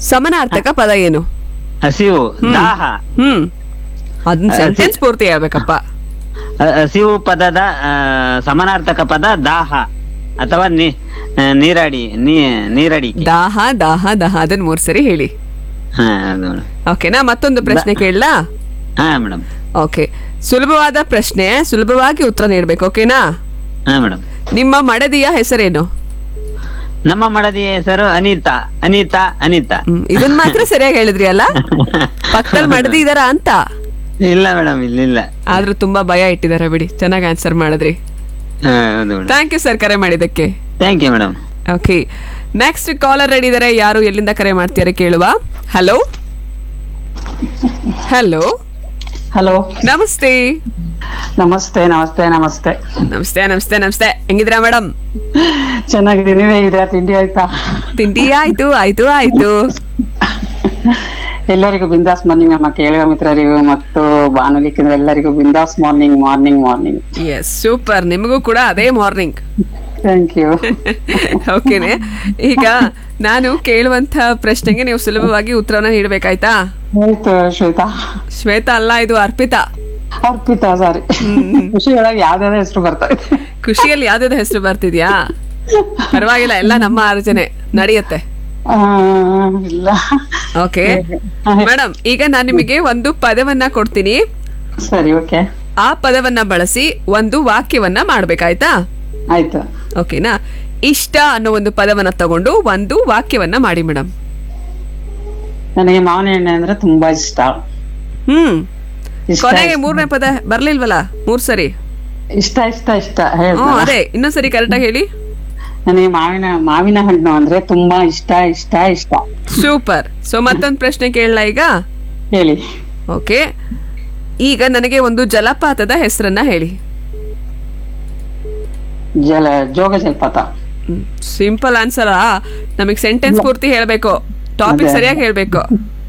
ಸಮನಾರ್ಥಕ ಪದ ಏನು ಹಸಿವು ದಾಹ ಹ್ಮ್ ಅದನ್ನ ಸೆಂಟೆನ್ಸ್ ಪೂರ್ತಿ ಹೇಳ್ಬೇಕಪ್ಪ ಹ- ಹಸಿವು ಪದದ ಆ, ಸಮಾನಾರ್ಥಕ ಪದ ದಾಹ ಅಥವಾ ನೀ ಆ, ನೀರಾಡಿ ನೀ ನೀರಡಿಕೆ ದಾಹ ದಾಹ ದಾಹ ಅದನ್ನ ಮೂರ್ ಸರಿ ಹೇಳಿ ಹಾ ಅದು ಮೇಡಮ್ ಓಕೆನಾ ಮತ್ತೊಂದು ಪ್ರಶ್ನೆ ಕೇಳಲಾ ಹಾ ಮೇಡಮ್ ಓಕೆ ಸುಲಭವಾದ ಪ್ರಶ್ನೆ ಸುಲಭವಾಗಿ ಉತ್ತರ ನೀಡ್ಬೇಕು ಓಕೆನಾ ಹಾ ಮೇಡಮ್ ನಿಮ್ಮ ಮಡದಿಯ ಹೆಸರೇನು ನಮ್ಮ ಮಡದಿಯ ಹೆಸರು ಅನಿತಾ ಅನಿತಾ ಅನಿತಾ ಹ್ಮ್, ಇದನ್ ಮಾತ್ರ ಸರಿಯಾಗಿ ಹೇಳಿದ್ರಿ ಅಲ್ಲ ಪಕ್ಕದಲ್ಲಿ ಮಡದಿ ಇದಾರ ಅಂತ ಇಲ್ಲ ಮೇಡಮ್ ಇಲ್ಲಿಲ್ಲ ಆದ್ರೂ ತುಂಬಾ ಭಯ ಇಟ್ಟಿದಾರೆ ಬಿಡಿ ಚೆನ್ನಾಗಿ ಆನ್ಸರ್ ಮಾಡಿದ್ರಿ ಹಾ, ಹೌದು ಮೇಡಮ್ ಥ್ಯಾಂಕ್ ಯು ಸರ್ ಕರೆ ಮಾಡಿದ್ದಕ್ಕೆ thank you madam okay next caller ready ಇದಾರೆ ಯಾರು ಎಲ್ಲಿಂದ ಕರೆ ಮಾಡ್ತೀರಾ ಕೇಳುವ ಹಲೋ ಹಲೋ ಹಲೋ ನಮಸ್ತೆ ನಮಸ್ತೆ ನಮಸ್ತೆ ನಮಸ್ತೆ ನಮಸ್ತೆ ನಮಸ್ತೆ ನಮಸ್ತೆ ಹೆಂಗಿದ್ರಾ ಮೇಡಮ್ ಚೆನ್ನಾಗಿದೆ ನೀವೇ ಇದೆ ತಿಂಡಿ ಆಯ್ತಾ ತಿಂಡಿ ಆಯ್ತು ಆಯ್ತು ಆಯ್ತು ಎಲ್ಲರಿಗೂ ಬಿಂದಾಸ್ ಮಾರ್ನಿಂಗ್ ನಮ್ಮ ಕೇಳುವ ಮಿತ್ರರಿಗೂ ಮತ್ತು ಬಾನುಲಿ ಕೇಂದ್ರ ಎಲ್ಲರಿಗೂ ಬಿಂದಾಸ್ morning morning morning yes super ನಿಮಗೂ ಕೂಡ ಅದೇ ಮಾರ್ನಿಂಗ್ ಥ್ಯಾಂಕ್ ಯು ಓಕೆನೆ ಈಗ ನಾನು ಕೇಳುವಂತ ಪ್ರಶ್ನೆಗೆ ನೀವು ಸುಲಭವಾಗಿ ಉತ್ತರವನ್ನ ನೀಡಬೇಕಾಯ್ತಾ ಆಯ್ತು ಶ್ವೇತಾ ಶ್ವೇತಾ ಅಲ್ಲ ಇದು ಅರ್ಪಿತಾ ಅರ್ಪಿತಾ ಸಾರಿ ಖುಷಿ ಒಳಗೆ ಯಾವ್ದಾವ್ದು ಹೆಸರು ಬರ್ತಾ ಇದೆ ಖುಷಿಯಲ್ಲಿ ಯಾವ್ದಾವ್ದು ಹೆಸರು ಬರ್ತಿದ್ಯಾ ಪರವಾಗಿಲ್ಲ ಎಲ್ಲ ನಮ್ಮ ಆಲೋಚನೆ ನಡೆಯುತ್ತೆ ಆ, ಇಲ್ಲ ಓಕೆ ಮೇಡಮ್ ಈಗ ನಾನು ನಿಮಗೆ ಒಂದು ಪದವನ್ನ ಕೊಡ್ತೀನಿ ಸರಿ ಓಕೆ ಆ ಪದವನ್ನ ಬಳಸಿ ಒಂದು ವಾಕ್ಯವನ್ನ ಮಾಡ್ಬೇಕಾಯ್ತಾ ಆಯ್ತು ಓಕೆನಾ ಇಷ್ಟ ಅನ್ನೋ ಒಂದು ಪದವನ್ನ ತಗೊಂಡು ಒಂದು ವಾಕ್ಯವನ್ನ ಮಾಡಿ ಮೇಡಮ್ ನನಗೆ ಮಾವಿನ ಎಣ್ಣೆ ಅಂದ್ರೆ ತುಂಬಾ ಇಷ್ಟ ಹ್ಮ್ ಇಷ್ಟ ಕೊನೆಗೆ ಮೂರನೇ ಪದ ಬರ್ಲಿಲ್ವಲ್ಲ ಮೂರ್ ಸರಿ ಇಷ್ಟ ಇಷ್ಟ ಇಷ್ಟ ಹ್ಮ್ ಹೇಳ್ತಾ ಅದೇ ಇನ್ನೊಂದ್ಸರಿ ಕರೆಕ್ಟಾಗಿ ಹೇಳಿ ನನಗೆ ಮಾವಿನ ಮಾವಿನ ಹಣ್ಣು ಅಂದ್ರೆ ತುಂಬಾ ಇಷ್ಟ ಇಷ್ಟ ಇಷ್ಟ ಸೂಪರ್ ಸೊ ಮತ್ತೊಂದು ಪ್ರಶ್ನೆ ಕೇಳಲ್ಲ ಈಗ ಹೇಳಿ ಓಕೆ ಈಗ ನನಗೆ ಒಂದು ಜಲಪಾತದ ಹೆಸರನ್ನ ಹೇಳಿ ಜಲ ಜೋಗ ಜಲಪಾತ ಸಿಂಪಲ್ ಆನ್ಸರ್ ನಮಗೆ ಸೆಂಟೆನ್ಸ್ ಪೂರ್ತಿ ಹೇಳ್ಬೇಕು ಟಾಪಿಕ್ ಅದೇ. ಸರಿಯಾಗಿ ಹೇಳ್ಬೇಕು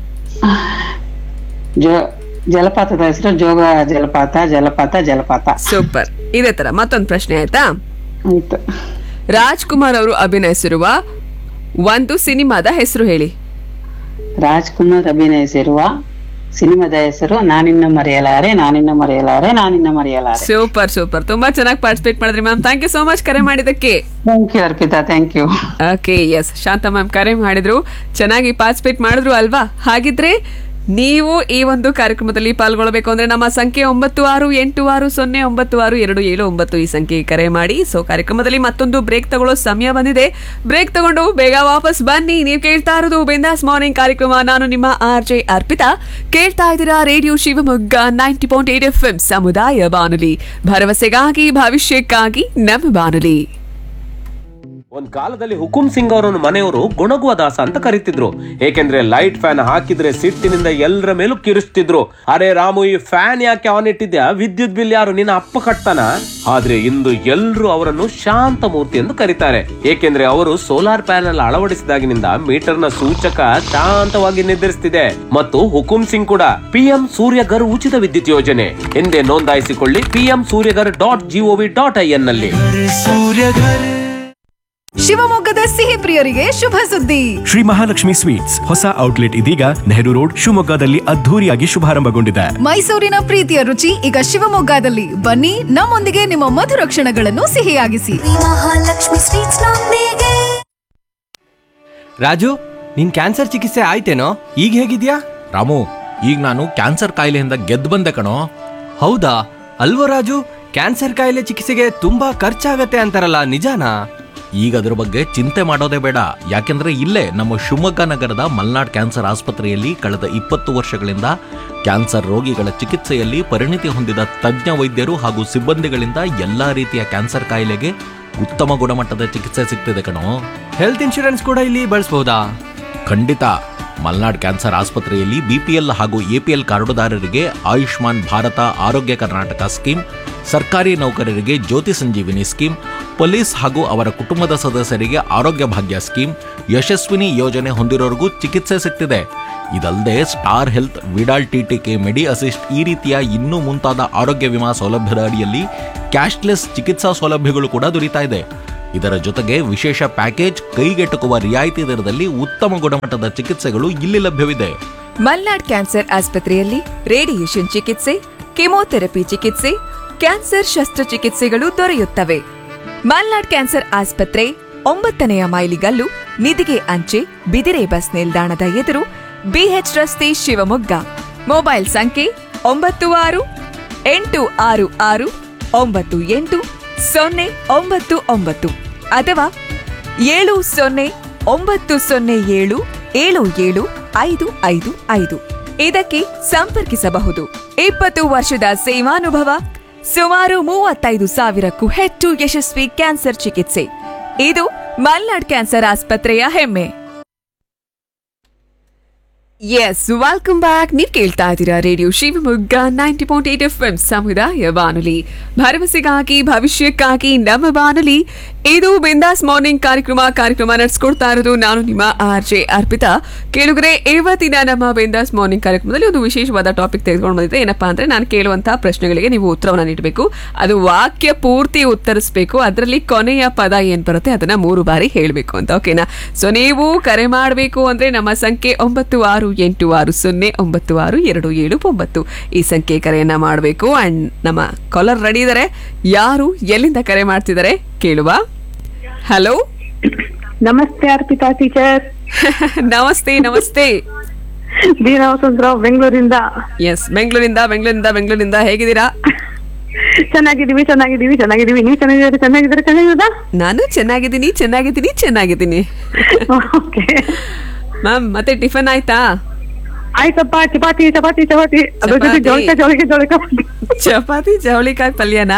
ಜೋ ಜಲಪಾತದ ಹೆಸರು ಜೋಗ ಜಲಪಾತ ಜಲಪಾತ ಜಲಪಾತ ಸೂಪರ್ ಇದೇ ತರ ಮತ್ತೊಂದು ಪ್ರಶ್ನೆ ಆಯ್ತಾ ಆಯ್ತು ರಾಜ್ಕುಮಾರ್ ಅವರು ಅಭಿನಯಿಸಿರುವ ಒಂದು ಸಿನಿಮಾದ ಹೆಸರು ಹೇಳಿ ರಾಜ್ಕುಮಾರ್ ಅಭಿನಯಿಸಿರುವ ಸಿನಿಮಾದ ಹೆಸರು ನಾನಿನ್ನ ಮರೆಯಲಾರೆ ನಾನಿನ್ನ ಮರೆಯಲಾರೆ ನಾನಿನ್ನ ಮರೆಯಲಾರೆ ಸೂಪರ್ ಸೂಪರ್ ತುಂಬಾ ಚೆನ್ನಾಗಿ ಪಾರ್ಟಿಸಿಪೇಟ್ ಮಾಡಿದ್ರಿ ma'am thank you so much ಕರೆ ಮಾಡಿದ್ದಕ್ಕೆ thank you Arpita thank you okay yes Shanta ma'am ಕರೆ ಮಾಡಿದ್ರು ಚೆನ್ನಾಗಿ ಪಾರ್ಟಿಸಿಪೇಟ್ ಮಾಡಿದ್ರು ಅಲ್ವಾ ಹಾಗಿದ್ರೆ ನೀವು ಈ ಒಂದು ಕಾರ್ಯಕ್ರಮದಲ್ಲಿ ಪಾಲ್ಗೊಳ್ಳಬೇಕು ಅಂದ್ರೆ ನಮ್ಮ ಸಂಖ್ಯೆ ಒಂಬತ್ತು ಆರು ಎಂಟು ಆರು ಸೊನ್ನೆ ಒಂಬತ್ತು ಆರು ಎರಡು ಏಳು ಒಂಬತ್ತು ಈ ಸಂಖ್ಯೆಗೆ ಕರೆ ಮಾಡಿ ಸೊ ಕಾರ್ಯಕ್ರಮದಲ್ಲಿ ಮತ್ತೊಂದು ಬ್ರೇಕ್ ತಗೊಳ್ಳೋ ಸಮಯ ಬಂದಿದೆ ಬ್ರೇಕ್ ತಗೊಂಡು ಬೇಗ ವಾಪಸ್ ಬನ್ನಿ ನೀವು ಕೇಳ್ತಾ ಇರೋದು ಬಿಂದಾಸ್ ಮಾರ್ನಿಂಗ್ ಕಾರ್ಯಕ್ರಮ ನಾನು ನಿಮ್ಮ ಆರ್ ಜೆ ಅರ್ಪಿತಾ ಕೇಳ್ತಾ ಇದ್ದೀರಾ radio Shivamogga ninety point eight F M ಸಮುದಾಯ ಬಾನುಲಿ ಭರವಸೆಗಾಗಿ ಭವಿಷ್ಯಕ್ಕಾಗಿ ನಮ್ಮ ಬಾನುಲಿ ಒಂದ್ ಕಾಲದಲ್ಲಿ ಹುಕುಂ ಸಿಂಗ್ ಅವರನ್ನು ಮನೆಯವರು ಗುಣಗುವ ದಾಸ ಅಂತ ಕರೀತಿದ್ರು ಏಕೆಂದ್ರೆ ಲೈಟ್ ಫ್ಯಾನ್ ಹಾಕಿದ್ರೆ ಸಿಟ್ಟಿನಿಂದ ಎಲ್ಲರ ಮೇಲೂ ಕಿರಿಸ್ತಿದ್ರು ಅರೆ ರಾಮು ಈ ಫ್ಯಾನ್ ಯಾಕೆ ಆನ್ ಇಟ್ಟಿದ್ಯಾ ವಿದ್ಯುತ್ ಬಿಲ್ ಯಾರು ನಿನ್ನ ಅಪ್ಪ ಕಟ್ತಾನ ಆದ್ರೆ ಇಂದು ಎಲ್ರು ಅವರನ್ನು ಶಾಂತ ಮೂರ್ತಿ ಎಂದು ಕರೀತಾರೆ ಏಕೆಂದ್ರೆ ಅವರು ಸೋಲಾರ್ ಪ್ಯಾನೆಲ್ ಅಳವಡಿಸಿದಾಗಿನಿಂದ ಮೀಟರ್ನ ಸೂಚಕ ಶಾಂತವಾಗಿ ನಿರ್ಧರಿಸುತ್ತಿದೆ ಮತ್ತು ಹುಕುಂ ಸಿಂಗ್ ಕೂಡ ಪಿಎಂ ಸೂರ್ಯಗರ್ ಉಚಿತ ವಿದ್ಯುತ್ ಯೋಜನೆ ಎಂದೇ ನೋಂದಾಯಿಸಿಕೊಳ್ಳಿ PM Suryaghar dot GOV dot I N ನಲ್ಲಿ ಶಿವಮೊಗ್ಗದ ಸಿಹಿ ಪ್ರಿಯರಿಗೆ ಶುಭ ಸುದ್ದಿ ಶ್ರೀ ಮಹಾಲಕ್ಷ್ಮಿ ಸ್ವೀಟ್ಸ್ ಹೊಸ ಔಟ್ಲೆಟ್ ಇದೀಗ ನೆಹರು ರೋಡ್ ಶಿವಮೊಗ್ಗದಲ್ಲಿ ಅದ್ಧೂರಿಯಾಗಿ ಶುಭಾರಂಭಗೊಂಡಿದೆ ಮೈಸೂರಿನ ಪ್ರೀತಿಯ ರುಚಿ ಈಗ ಶಿವಮೊಗ್ಗದಲ್ಲಿ ಬನ್ನಿ ನಮ್ಮೊಂದಿಗೆ ನಿಮ್ಮ ಮಧುರ ಕ್ಷಣಗಳನ್ನು ಸಿಹಿಯಾಗಿಸಿ ಮಹಾಲಕ್ಷ್ಮಿ ಸ್ವೀಟ್ಸ್ ನೊಂದಿಗೆ ರಾಜು ನಿನ್ ಕ್ಯಾನ್ಸರ್ ಚಿಕಿತ್ಸೆ ಆಯ್ತೇನೋ ಈಗ ಹೇಗಿದ್ಯಾ ರಾಮು ಈಗ ನಾನು ಕ್ಯಾನ್ಸರ್ ಕಾಯಿಲೆಯಿಂದ ಗೆದ್ದು ಬಂದೆ ಕಣೋ ಹೌದಾ ಅಲ್ವೋ ರಾಜು ಕ್ಯಾನ್ಸರ್ ಕಾಯಿಲೆ ಚಿಕಿತ್ಸೆಗೆ ತುಂಬಾ ಖರ್ಚಾಗತ್ತೆ ಅಂತಾರಲ್ಲ ನಿಜಾನಾ ಈಗ ಅದ್ರ ಬಗ್ಗೆ ಚಿಂತೆ ಮಾಡೋದೇ ಬೇಡ ಯಾಕೆಂದ್ರೆ ಇಲ್ಲೇ ನಮ್ಮ ಶಿವಮೊಗ್ಗ ನಗರದ ಮಲ್ನಾಡ್ ಕ್ಯಾನ್ಸರ್ ಆಸ್ಪತ್ರೆಯಲ್ಲಿ ಕಳೆದ ಇಪ್ಪತ್ತು ವರ್ಷಗಳಿಂದ ಕ್ಯಾನ್ಸರ್ ರೋಗಿಗಳ ಚಿಕಿತ್ಸೆಯಲ್ಲಿ ಪರಿಣಿತಿ ಹೊಂದಿದ ತಜ್ಞ ವೈದ್ಯರು ಹಾಗೂ ಸಿಬ್ಬಂದಿಗಳಿಂದ ಎಲ್ಲಾ ರೀತಿಯ ಕ್ಯಾನ್ಸರ್ ಕಾಯಿಲೆಗೆ ಉತ್ತಮ ಗುಣಮಟ್ಟದ ಚಿಕಿತ್ಸೆ ಸಿಗ್ತಿದೆ ಕಣೋ ಹೆಲ್ತ್ ಇನ್ಶೂರೆನ್ಸ್ ಕೂಡ ಇಲ್ಲಿ ಬಳಸಬಹುದಾ ಖಂಡಿತ ಮಲ್ನಾಡ್ ಕ್ಯಾನ್ಸರ್ ಆಸ್ಪತ್ರೆಯಲ್ಲಿ ಬಿಪಿಎಲ್ ಹಾಗೂ ಎಪಿಎಲ್ ಕಾರ್ಡುದಾರರಿಗೆ ಆಯುಷ್ಮಾನ್ ಭಾರತ ಆರೋಗ್ಯ ಕರ್ನಾಟಕ ಸ್ಕೀಮ್ ಸರ್ಕಾರಿ ನೌಕರರಿಗೆ ಜ್ಯೋತಿ ಸಂಜೀವಿನಿ ಸ್ಕೀಮ್ ಪೊಲೀಸ್ ಹಾಗೂ ಅವರ ಕುಟುಂಬದ ಸದಸ್ಯರಿಗೆ ಆರೋಗ್ಯ ಭಾಗ್ಯ ಸ್ಕೀಮ್ ಯಶಸ್ವಿನಿ ಯೋಜನೆ ಹೊಂದಿರೋರಿಗೂ ಚಿಕಿತ್ಸೆ ಸಿಗ್ತಿದೆ ಇದಲ್ಲದೆ star health Vidal TTK medi assist ಈ ರೀತಿಯ ಇನ್ನೂ ಮುಂತಾದ ಆರೋಗ್ಯ ವಿಮಾ ಸೌಲಭ್ಯದ ಅಡಿಯಲ್ಲಿ ಕ್ಯಾಶ್ಲೆಸ್ ಚಿಕಿತ್ಸಾ ಸೌಲಭ್ಯಗಳು ಕೂಡ ದೊರೀತಾ ಇದೆ ಇದರ ಜೊತೆಗೆ ವಿಶೇಷ ಪ್ಯಾಕೇಜ್ ಕೈಗೆಟುಕುವ ರಿಯಾಯಿತಿ ದರದಲ್ಲಿ ಉತ್ತಮ ಗುಣಮಟ್ಟದ ಚಿಕಿತ್ಸೆಗಳು ಇಲ್ಲಿ ಲಭ್ಯವಿದೆ ಮಲ್ನಾಡ್ ಕ್ಯಾನ್ಸರ್ ಆಸ್ಪತ್ರೆಯಲ್ಲಿ ರೇಡಿಯೇಷನ್ ಚಿಕಿತ್ಸೆ ಕೆಮೊಥೆರಪಿ ಚಿಕಿತ್ಸೆ ಕ್ಯಾನ್ಸರ್ ಶಸ್ತ್ರಚಿಕಿತ್ಸೆಗಳು ದೊರೆಯುತ್ತವೆ ಮಲ್ನಾಡ್ ಕ್ಯಾನ್ಸರ್ ಆಸ್ಪತ್ರೆ ಒಂಬತ್ತನೆಯ ಮೈಲಿಗಲ್ಲು ನಿಧಿಗೆ ಅಂಚೆ ಬಿದಿರೆ ಬಸ್ ನಿಲ್ದಾಣದ ಎದುರು ಬಿಎಚ್ ರಸ್ತೆ ಶಿವಮೊಗ್ಗ ಮೊಬೈಲ್ ಸಂಖ್ಯೆ ಒಂಬತ್ತು ಆರು ಎಂಟು ಆರು ಆರು ಒಂಬತ್ತು ಎಂಟು ಸೊನ್ನೆ ಒಂಬತ್ತು ಒಂಬತ್ತು ಅಥವಾ ಏಳು ಸೊನ್ನೆ ಒಂಬತ್ತು ಸೊನ್ನೆ ಏಳು ಏಳು ಏಳು ಐದು ಐದು ಐದು ಇದಕ್ಕೆ ಸಂಪರ್ಕಿಸಬಹುದು ಇಪ್ಪತ್ತು ವರ್ಷದ ಸೇವಾನುಭವ ಸುಮಾರು ಮೂವತ್ತೈದು ಸಾವಿರಕ್ಕೂ ಹೆಚ್ಚು ಯಶಸ್ವಿ ಕ್ಯಾನ್ಸರ್ ಚಿಕಿತ್ಸೆ ಇದು ಮಲ್ನಾಡ್ ಕ್ಯಾನ್ಸರ್ ಆಸ್ಪತ್ರೆಯ ಹೆಮ್ಮೆ ಎಸ್ ವೆಲ್ಕಮ್ ಬ್ಯಾಕ್ ನೀವು ಕೇಳ್ತಾ ಇದ್ದೀರಾ radio Shivamogga ninety point eight F M ಸಮುದಾಯ ಬಾನುಲಿ ಭರವಸೆಗಾಗಿ ಭವಿಷ್ಯಕ್ಕಾಗಿ ನಮ್ಮ ಬಾನುಲಿ ಇದು ಬಿಂದಾಸ್ ಮಾರ್ನಿಂಗ್ ಕಾರ್ಯಕ್ರಮ ಕಾರ್ಯಕ್ರಮ ನಡೆಸ್ಕೊಡ್ತಾ ಇರೋದು ನಾನು ನಿಮ್ಮ ಆರ್ ಜೆ ಅರ್ಪಿತಾ ಕೇಳುಗರೆ ಇವತ್ತಿನ ನಮ್ಮ ಬಿಂದಾಸ್ ಮಾರ್ನಿಂಗ್ ಕಾರ್ಯಕ್ರಮದಲ್ಲಿ ಒಂದು ವಿಶೇಷವಾದ ಟಾಪಿಕ್ ತೆಗೆದುಕೊಂಡು ಬಂದಿದೆ ಏನಪ್ಪಾ ಅಂದ್ರೆ ನಾನು ಕೇಳುವಂತಹ ಪ್ರಶ್ನೆಗಳಿಗೆ ನೀವು ಉತ್ತರವನ್ನು ನೀಡಬೇಕು ಅದು ವಾಕ್ಯ ಪೂರ್ತಿ ಉತ್ತರಿಸಬೇಕು ಅದರಲ್ಲಿ ಕೊನೆಯ ಪದ ಏನ್ ಬರುತ್ತೆ ಅದನ್ನ ಮೂರು ಬಾರಿ ಹೇಳಬೇಕು ಅಂತ ಓಕೆನಾ ಸೊ ನೀವು ಕರೆ ಮಾಡಬೇಕು ಅಂದ್ರೆ ನಮ್ಮ ಸಂಖ್ಯೆ ಒಂಬತ್ತು ಆರು ಎಂಟು ಆರು ಸೊನ್ನೆ ಒಂಬತ್ತು ಆರು ಎರಡು ಏಳು ಒಂಬತ್ತು ಈ ಸಂಖ್ಯೆ ಕರೆಯನ್ನ ಮಾಡಬೇಕು ಅಂಡ್ ನಮ್ಮ ಕಾಲರ್ ರೆಡಿ ಇದ್ದಾರೆ ಯಾರು ಎಲ್ಲಿಂದ ಕರೆ ಮಾಡ್ತಿದ್ದಾರೆ ಕೇಳುವ ಹಲೋ ನಮಸ್ತೆ ಅರ್ಪಿತಾ ಟೀಚರ್ ನಮಸ್ತೆ ನಮಸ್ತೆ ದೀನಾ ವಸಂತರಾವ್ ಬೆಂಗಳೂರಿಂದ ಎಸ್ ಬೆಂಗಳೂರಿಂದ ಬೆಂಗಳೂರಿಂದ ಬೆಂಗಳೂರಿಂದ ಹೇಗಿದ್ದೀರಾ ಚೆನ್ನಾಗಿದ್ದೀವಿ ಚೆನ್ನಾಗಿದ್ದೀವಿ ಚೆನ್ನಾಗಿದ್ದೀವಿ ನೀವು ಚೆನ್ನಾಗಿದ್ದೀರಿ ಚೆನ್ನಾಗಿದ್ದೀರಿ ಚೆನ್ನಾಗಿದ್ದೀರಾ ನಾನು ಚೆನ್ನಾಗಿದ್ದೀನಿ ಚೆನ್ನಾಗಿದ್ದೀನಿ ಚೆನ್ನಾಗಿದ್ದೀನಿ ಓಕೆ ಮ್ಯಾಮ್ ಮತ್ತೆ ಟಿಫನ್ ಆಯ್ತಾ ಆಯ್ತಪ್ಪ ಚಪಾತಿ ಚಪಾತಿ ಚಪಾತಿ ಅದ್ರ ಜೊತೆ ಚಪಾತಿ. ಜೋಳಿಕ ಜೋಳಿಕ ಜೋಳಿಕ ಚಪಾತಿ ಜವಳಿಕಾಯಿ ಪಲ್ಯನಾ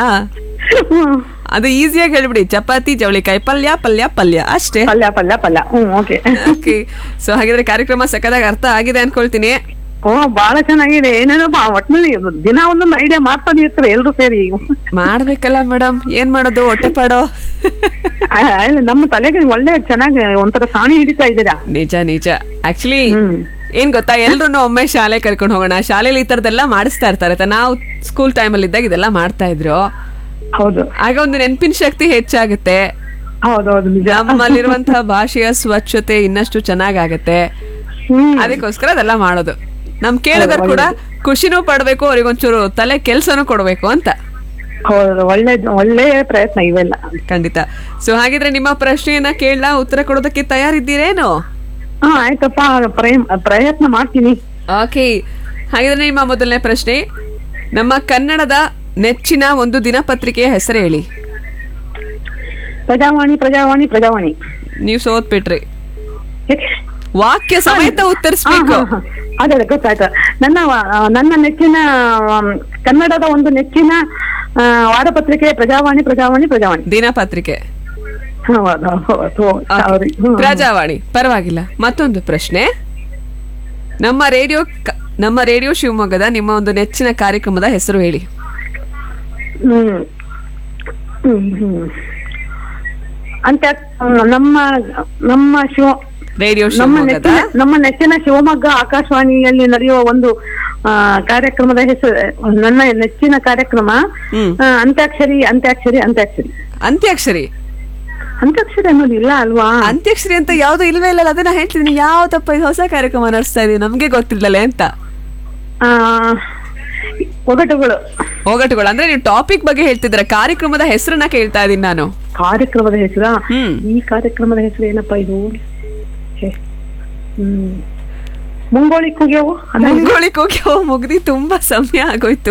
ಅದು ಈಸಿಯಾಗಿ ಹೇಳ್ಬಿಡಿ ಚಪಾತಿ ಜವಳಿಕಾಯಿ ಪಲ್ಯ ಪಲ್ಯ ಪಲ್ಯ ಅಷ್ಟೇ ಪಲ್ಯ ಪಲ್ಯ ಪಲ್ಯ ಹ್ಮ್ ಓಕೆ ಓಕೆ ಸೊ ಹಾಗಿದ್ರೆ ಕಾರ್ಯಕ್ರಮ ಸಕ್ಕದಾಗ ಅರ್ಥ ಆಗಿದೆ ಅನ್ಕೊಳ್ತೀನಿ ಓ ಬಹಳ ಚೆನ್ನಾಗಿದೆ ಏನೇನೋ ಬಾ- ಒಟ್ನಲ್ಲಿ ದಿನ ಒಂದೊಂದು ಐಡಿಯಾ ಮಾಡ್ತಾನೆ ಇರ್ತಾರೆ ಎಲ್ರು ಸೇರಿ ಮಾಡ್ಬೇಕಲ್ಲ ಮೇಡಮ್ ಏನ್ ಮಾಡೋದು ಹೊಟ್ಟೆ ಪಾಡೋ ಆ, ಇಲ್ಲ, ನಮ್ಮ ತಲೆಗೆ ಒಳ್ಳೆ ಚೆನ್ನಾಗಿ ಒಂಥರ ಸಾಣಿ ಹಿಡಿತಾ ಇದ್ದೀರಾ ನಿಜ ನಿಜ ಆಕ್ಚುಲಿ ಏನ್ ಗೊತ್ತಾ ಎಲ್ರು ಒಮ್ಮೆ ಶಾಲೆ ಕರ್ಕೊಂಡು ಹೋಗೋಣ ಶಾಲೆಲಿ ಈ ತರದೆಲ್ಲ ಮಾಡಿಸ್ತಾ ಇರ್ತಾರೆ ತ- ನಾವು ಸ್ಕೂಲ್ ಟೈಮಲ್ಲಿ ಇದ್ದಾಗ ಇದೆಲ್ಲ ಮಾಡ್ತಾ ಇದ್ರು ಹೌದು ಆಗ ಒಂದು ನೆನಪಿನ ಶಕ್ತಿ ಹೆಚ್ಚಾಗುತ್ತೆ ಹೌದೌದು ನಿಜ ನಮ್ಮಲ್ಲಿರುವಂತಹ ಭಾಷೆಯ ಸ್ವಚ್ಛತೆ ಇನ್ನಷ್ಟು ಚೆನ್ನಾಗಾಗತ್ತೆ ಅದಕ್ಕೋಸ್ಕರ ಅದೆಲ್ಲ ಮಾಡೋದು ನಮ್ ಕೇಳಿದ್ರು ಕೂಡ ಖುಷಿನೂ ಪಡ್ಬೇಕು ಅವ್ರಿಗೊಂಚೂರು ತಲೆ ಕೆಲ್ಸನೂ ಕೊಡ್ಬೇಕು ಅಂತ ಹೌದು ಒಳ್ಳೆ ಒಳ್ಳೆ ಪ್ರಯತ್ನ ಇವೆಲ್ಲ ಖಂಡಿತ ಸೊ ಹಾಗಿದ್ರೆ ನಿಮ್ಮ ಪ್ರಶ್ನೆಯನ್ನ ಕೇಳಲಾ ಉತ್ತರ ಕೊಡೋದಕ್ಕೆ ತಯಾರಿದ್ದೀರೇನು ಹಾ ಆಯ್ತಪ್ಪ ಪ್ರಯ- ಪ್ರಯತ್ನ ಮಾಡ್ತೀನಿ ಓಕೆ ಹಾಗಿದ್ರೆ ನಿಮ್ಮ ಮೊದಲನೇ ಪ್ರಶ್ನೆ ನಮ್ಮ ಕನ್ನಡದ ನೆಚ್ಚಿನ ಒಂದು ದಿನಪತ್ರಿಕೆಯ ಹೆಸರು ಹೇಳಿ ಪ್ರಜಾವಾಣಿ ಪ್ರಜಾವಾಣಿ ಪ್ರಜಾವಾಣಿ ನೀವು ಸೋತ್ಬಿಟ್ರಿ ವಾಕ್ಯ ಸಮೇತ ಉತ್ತರಿಸ್ಬೇಕು ಹಾ, ಹಾ, ಹಾ. ಅದೇ ಅದೇ ಗೊತ್ತಾಯ್ತು ನನ್ನ ವ- ಆ, ನನ್ನ ನೆಚ್ಚಿನ ಆಮ್, ಕನ್ನಡದ ಒಂದು ನೆಚ್ಚಿನ ಆ, ವಾರಪತ್ರಿಕೆ ಪ್ರಜಾವಾಣಿ ಪ್ರಜಾವಾಣಿ ಪ್ರಜಾವಾಣಿ ದಿನಪತ್ರಿಕೆ ಹೌದು, ಹೌದು, sorry. ಹ್ಮ್. ಪ್ರಜಾವಾಣಿ ಪರವಾಗಿಲ್ಲ ಮತ್ತೊಂದು ಪ್ರಶ್ನೆ ನಮ್ಮ ರೇಡಿಯೋ ಕ- ನಮ್ಮ ರೇಡಿಯೋ ಶಿವಮೊಗ್ಗದ ನಿಮ್ಮ ಒಂದು ನೆಚ್ಚಿನ ಕಾರ್ಯಕ್ರಮದ ಹೆಸರು ಹೇಳಿ ಹ್ಮ್ ಹ್ಮ್ ಹ್ಮ್ ಅಂತ ನಮ್ಮ ನಮ್ಮ ಶಿವ ರೇಡಿಯೋ ನಮ್ಮ ಶಿವಮೊಗ್ಗದ ನೆಚ್ಚಿನ ನಮ್ಮ ನೆಚ್ಚಿನ ಶಿವಮೊಗ್ಗ ಆಕಾಶವಾಣಿಯಲ್ಲಿ ನಡೆಯುವ ಒಂದು ಆ, ಕಾರ್ಯಕ್ರಮದ ಹೆಸರು ನನ್ನ ನೆಚ್ಚಿನ ಕಾರ್ಯಕ್ರಮ ಆ, ಅಂತ್ಯಾಕ್ಷರಿ ಅಂತ್ಯಾಕ್ಷರಿ ಅಂತ್ಯಾಕ್ಷರಿ ಅಂತ್ಯಾಕ್ಷರಿ ಅಂತ್ಯಾಕ್ಷರಿ ಅನ್ನೋದು ಇಲ್ಲ ಅಲ್ವಾ ಅಂತ್ಯಾಕ್ಷರಿ ಅಂತ ಯಾವ್ದು ಇಲ್ವೇ ಇಲ್ಲ ಅದನ್ನ ಹೇಳ್ತಿದ್ದೀನಿ ಯಾವ್ದಪ್ಪ ಇದು ಹೊಸ ಕಾರ್ಯಕ್ರಮ ನಡೆಸ್ತಾ ಇದೀವಿ ನಮ್ಗೆ ಗೊತ್ತಿಲ್ಲಲೇ ಅಂತ ಆ, ಒಗಟುಗಳು ಹೋಗಟುಗಳು ಅಂದ್ರೆ ನೀವು ಟಾಪಿಕ್ ಬಗ್ಗೆ ಹೇಳ್ತಿದ್ರ ಕಾರ್ಯಕ್ರಮದ ಹೆಸರನ್ನ ಕೇಳ್ತಾ ಇದೀನಿ ನಾನು ಕಾರ್ಯಕ್ರಮದ ಹೆಸರ ಈ ಕಾರ್ಯಕ್ರಮದ ಹೆಸರು ಏನಪ್ಪಾ ಇದು ಛೆ. ಹ್ಮ್ ಮುಂಗೋಳಿ ಕುಗಿಯವು ಮಂಗೋಳಿಗೆ ಹೋಗಿ ಓ, ಮುಗ್ದಿ ತುಂಬಾ ಸಮಯ ಆಗೋಯ್ತು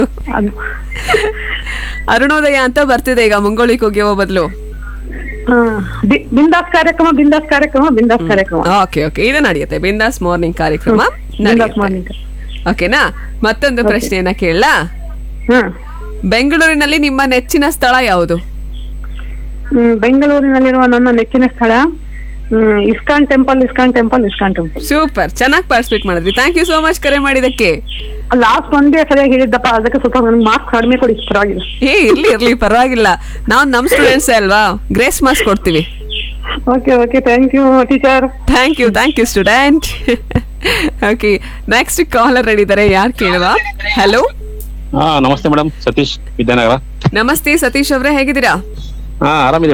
ಅರುಣೋದಯ ಅಂತ ಬರ್ತಿದೆ ಈಗ ಮುಂಗೋಳಿಗೆ ಹೋಗಿ ಬದಲು ಆ, ಬಿ- ಬಿಂದಾಸ್ ಕಾರ್ಯಕ್ರಮ ಬಿಂದಾಸ್ ಕಾರ್ಯಕ್ರಮ ಬಿಂದಾಸ್ ಕಾರ್ಯಕ್ರಮ ಓಕೆ ಓಕೆ ಇದು ನಡೆಯುತ್ತೆ ಬಿಂದಾಸ್ ಮಾರ್ನಿಂಗ್ ಕಾರ್ಯಕ್ರಮ ಬಿಂದಾಸ್ ನಡೆಯುತ್ತೆ. ಮಾರ್ನಿಂಗ್ ಓಕೆನಾ ಮತ್ತೊಂದು Okay. ಪ್ರಶ್ನೆಯನ್ನ ಕೇಳಲಾ ಬೆಂಗಳೂರಿನಲ್ಲಿ ನಿಮ್ಮ ನೆಚ್ಚಿನ ಸ್ಥಳ ಯಾವುದು ಹ್ಮ್, ಬೆಂಗಳೂರಿನಲ್ಲಿರುವ ನನ್ನ ನೆಚ್ಚಿನ ಸ್ಥಳ ಹ್ಮ್, ISKCON temple ISKCON temple ISKCON temple super ಚೆನ್ನಾಗಿ ಪಾರ್ಟಿಸಿಪೇಟ್ ಮಾಡಿದ್ವಿ ಥ್ಯಾಂಕ್ ಯು ಸೋ ಮಚ್ ಕರೆ ಮಾಡಿದಕ್ಕೆ ಲಾಸ್ಟ್ ಒಂದೇ ಸರಿಯಾಗಿ ಹೇಳಿದ್ದಪ್ಪ ಅದಕ್ಕೆ ಸ್ವಲ್ಪ ನನಗೆ ಮಾರ್ಕ್ಸ್ ಕಡಿಮೆ ಕೊಡಿ ಪರವಾಗಿಲ್ಲ ಏ ಇರ್ಲಿ ಇರ್ಲಿ ಪರವಾಗಿಲ್ಲ ನಾವು ನಮ್ ಸ್ಟೂಡೆಂಟ್ಸ್ ಅಲ್ವಾ ಗ್ರೇಸ್ ಮಾರ್ಕ್ಸ್ ಕೊಡ್ತೀವಿ okay okay thank you teacher thank you thank you student okay next caller ready ಇದ್ದಾರೆ ಯಾರು ಕೇಳುವ ಹಲೋ ಹಾ ನಮಸ್ತೆ ಮೇಡಮ್ ಸತೀಶ್ ವಿದ್ಯಾನಗರ ನಮಸ್ತೆ ಸತೀಶ್ ಅವರೇ ಹೇಗಿದ್ದೀರಾ ಹಾ ಆರಾಮಿದೆ ಮೇಡಮ್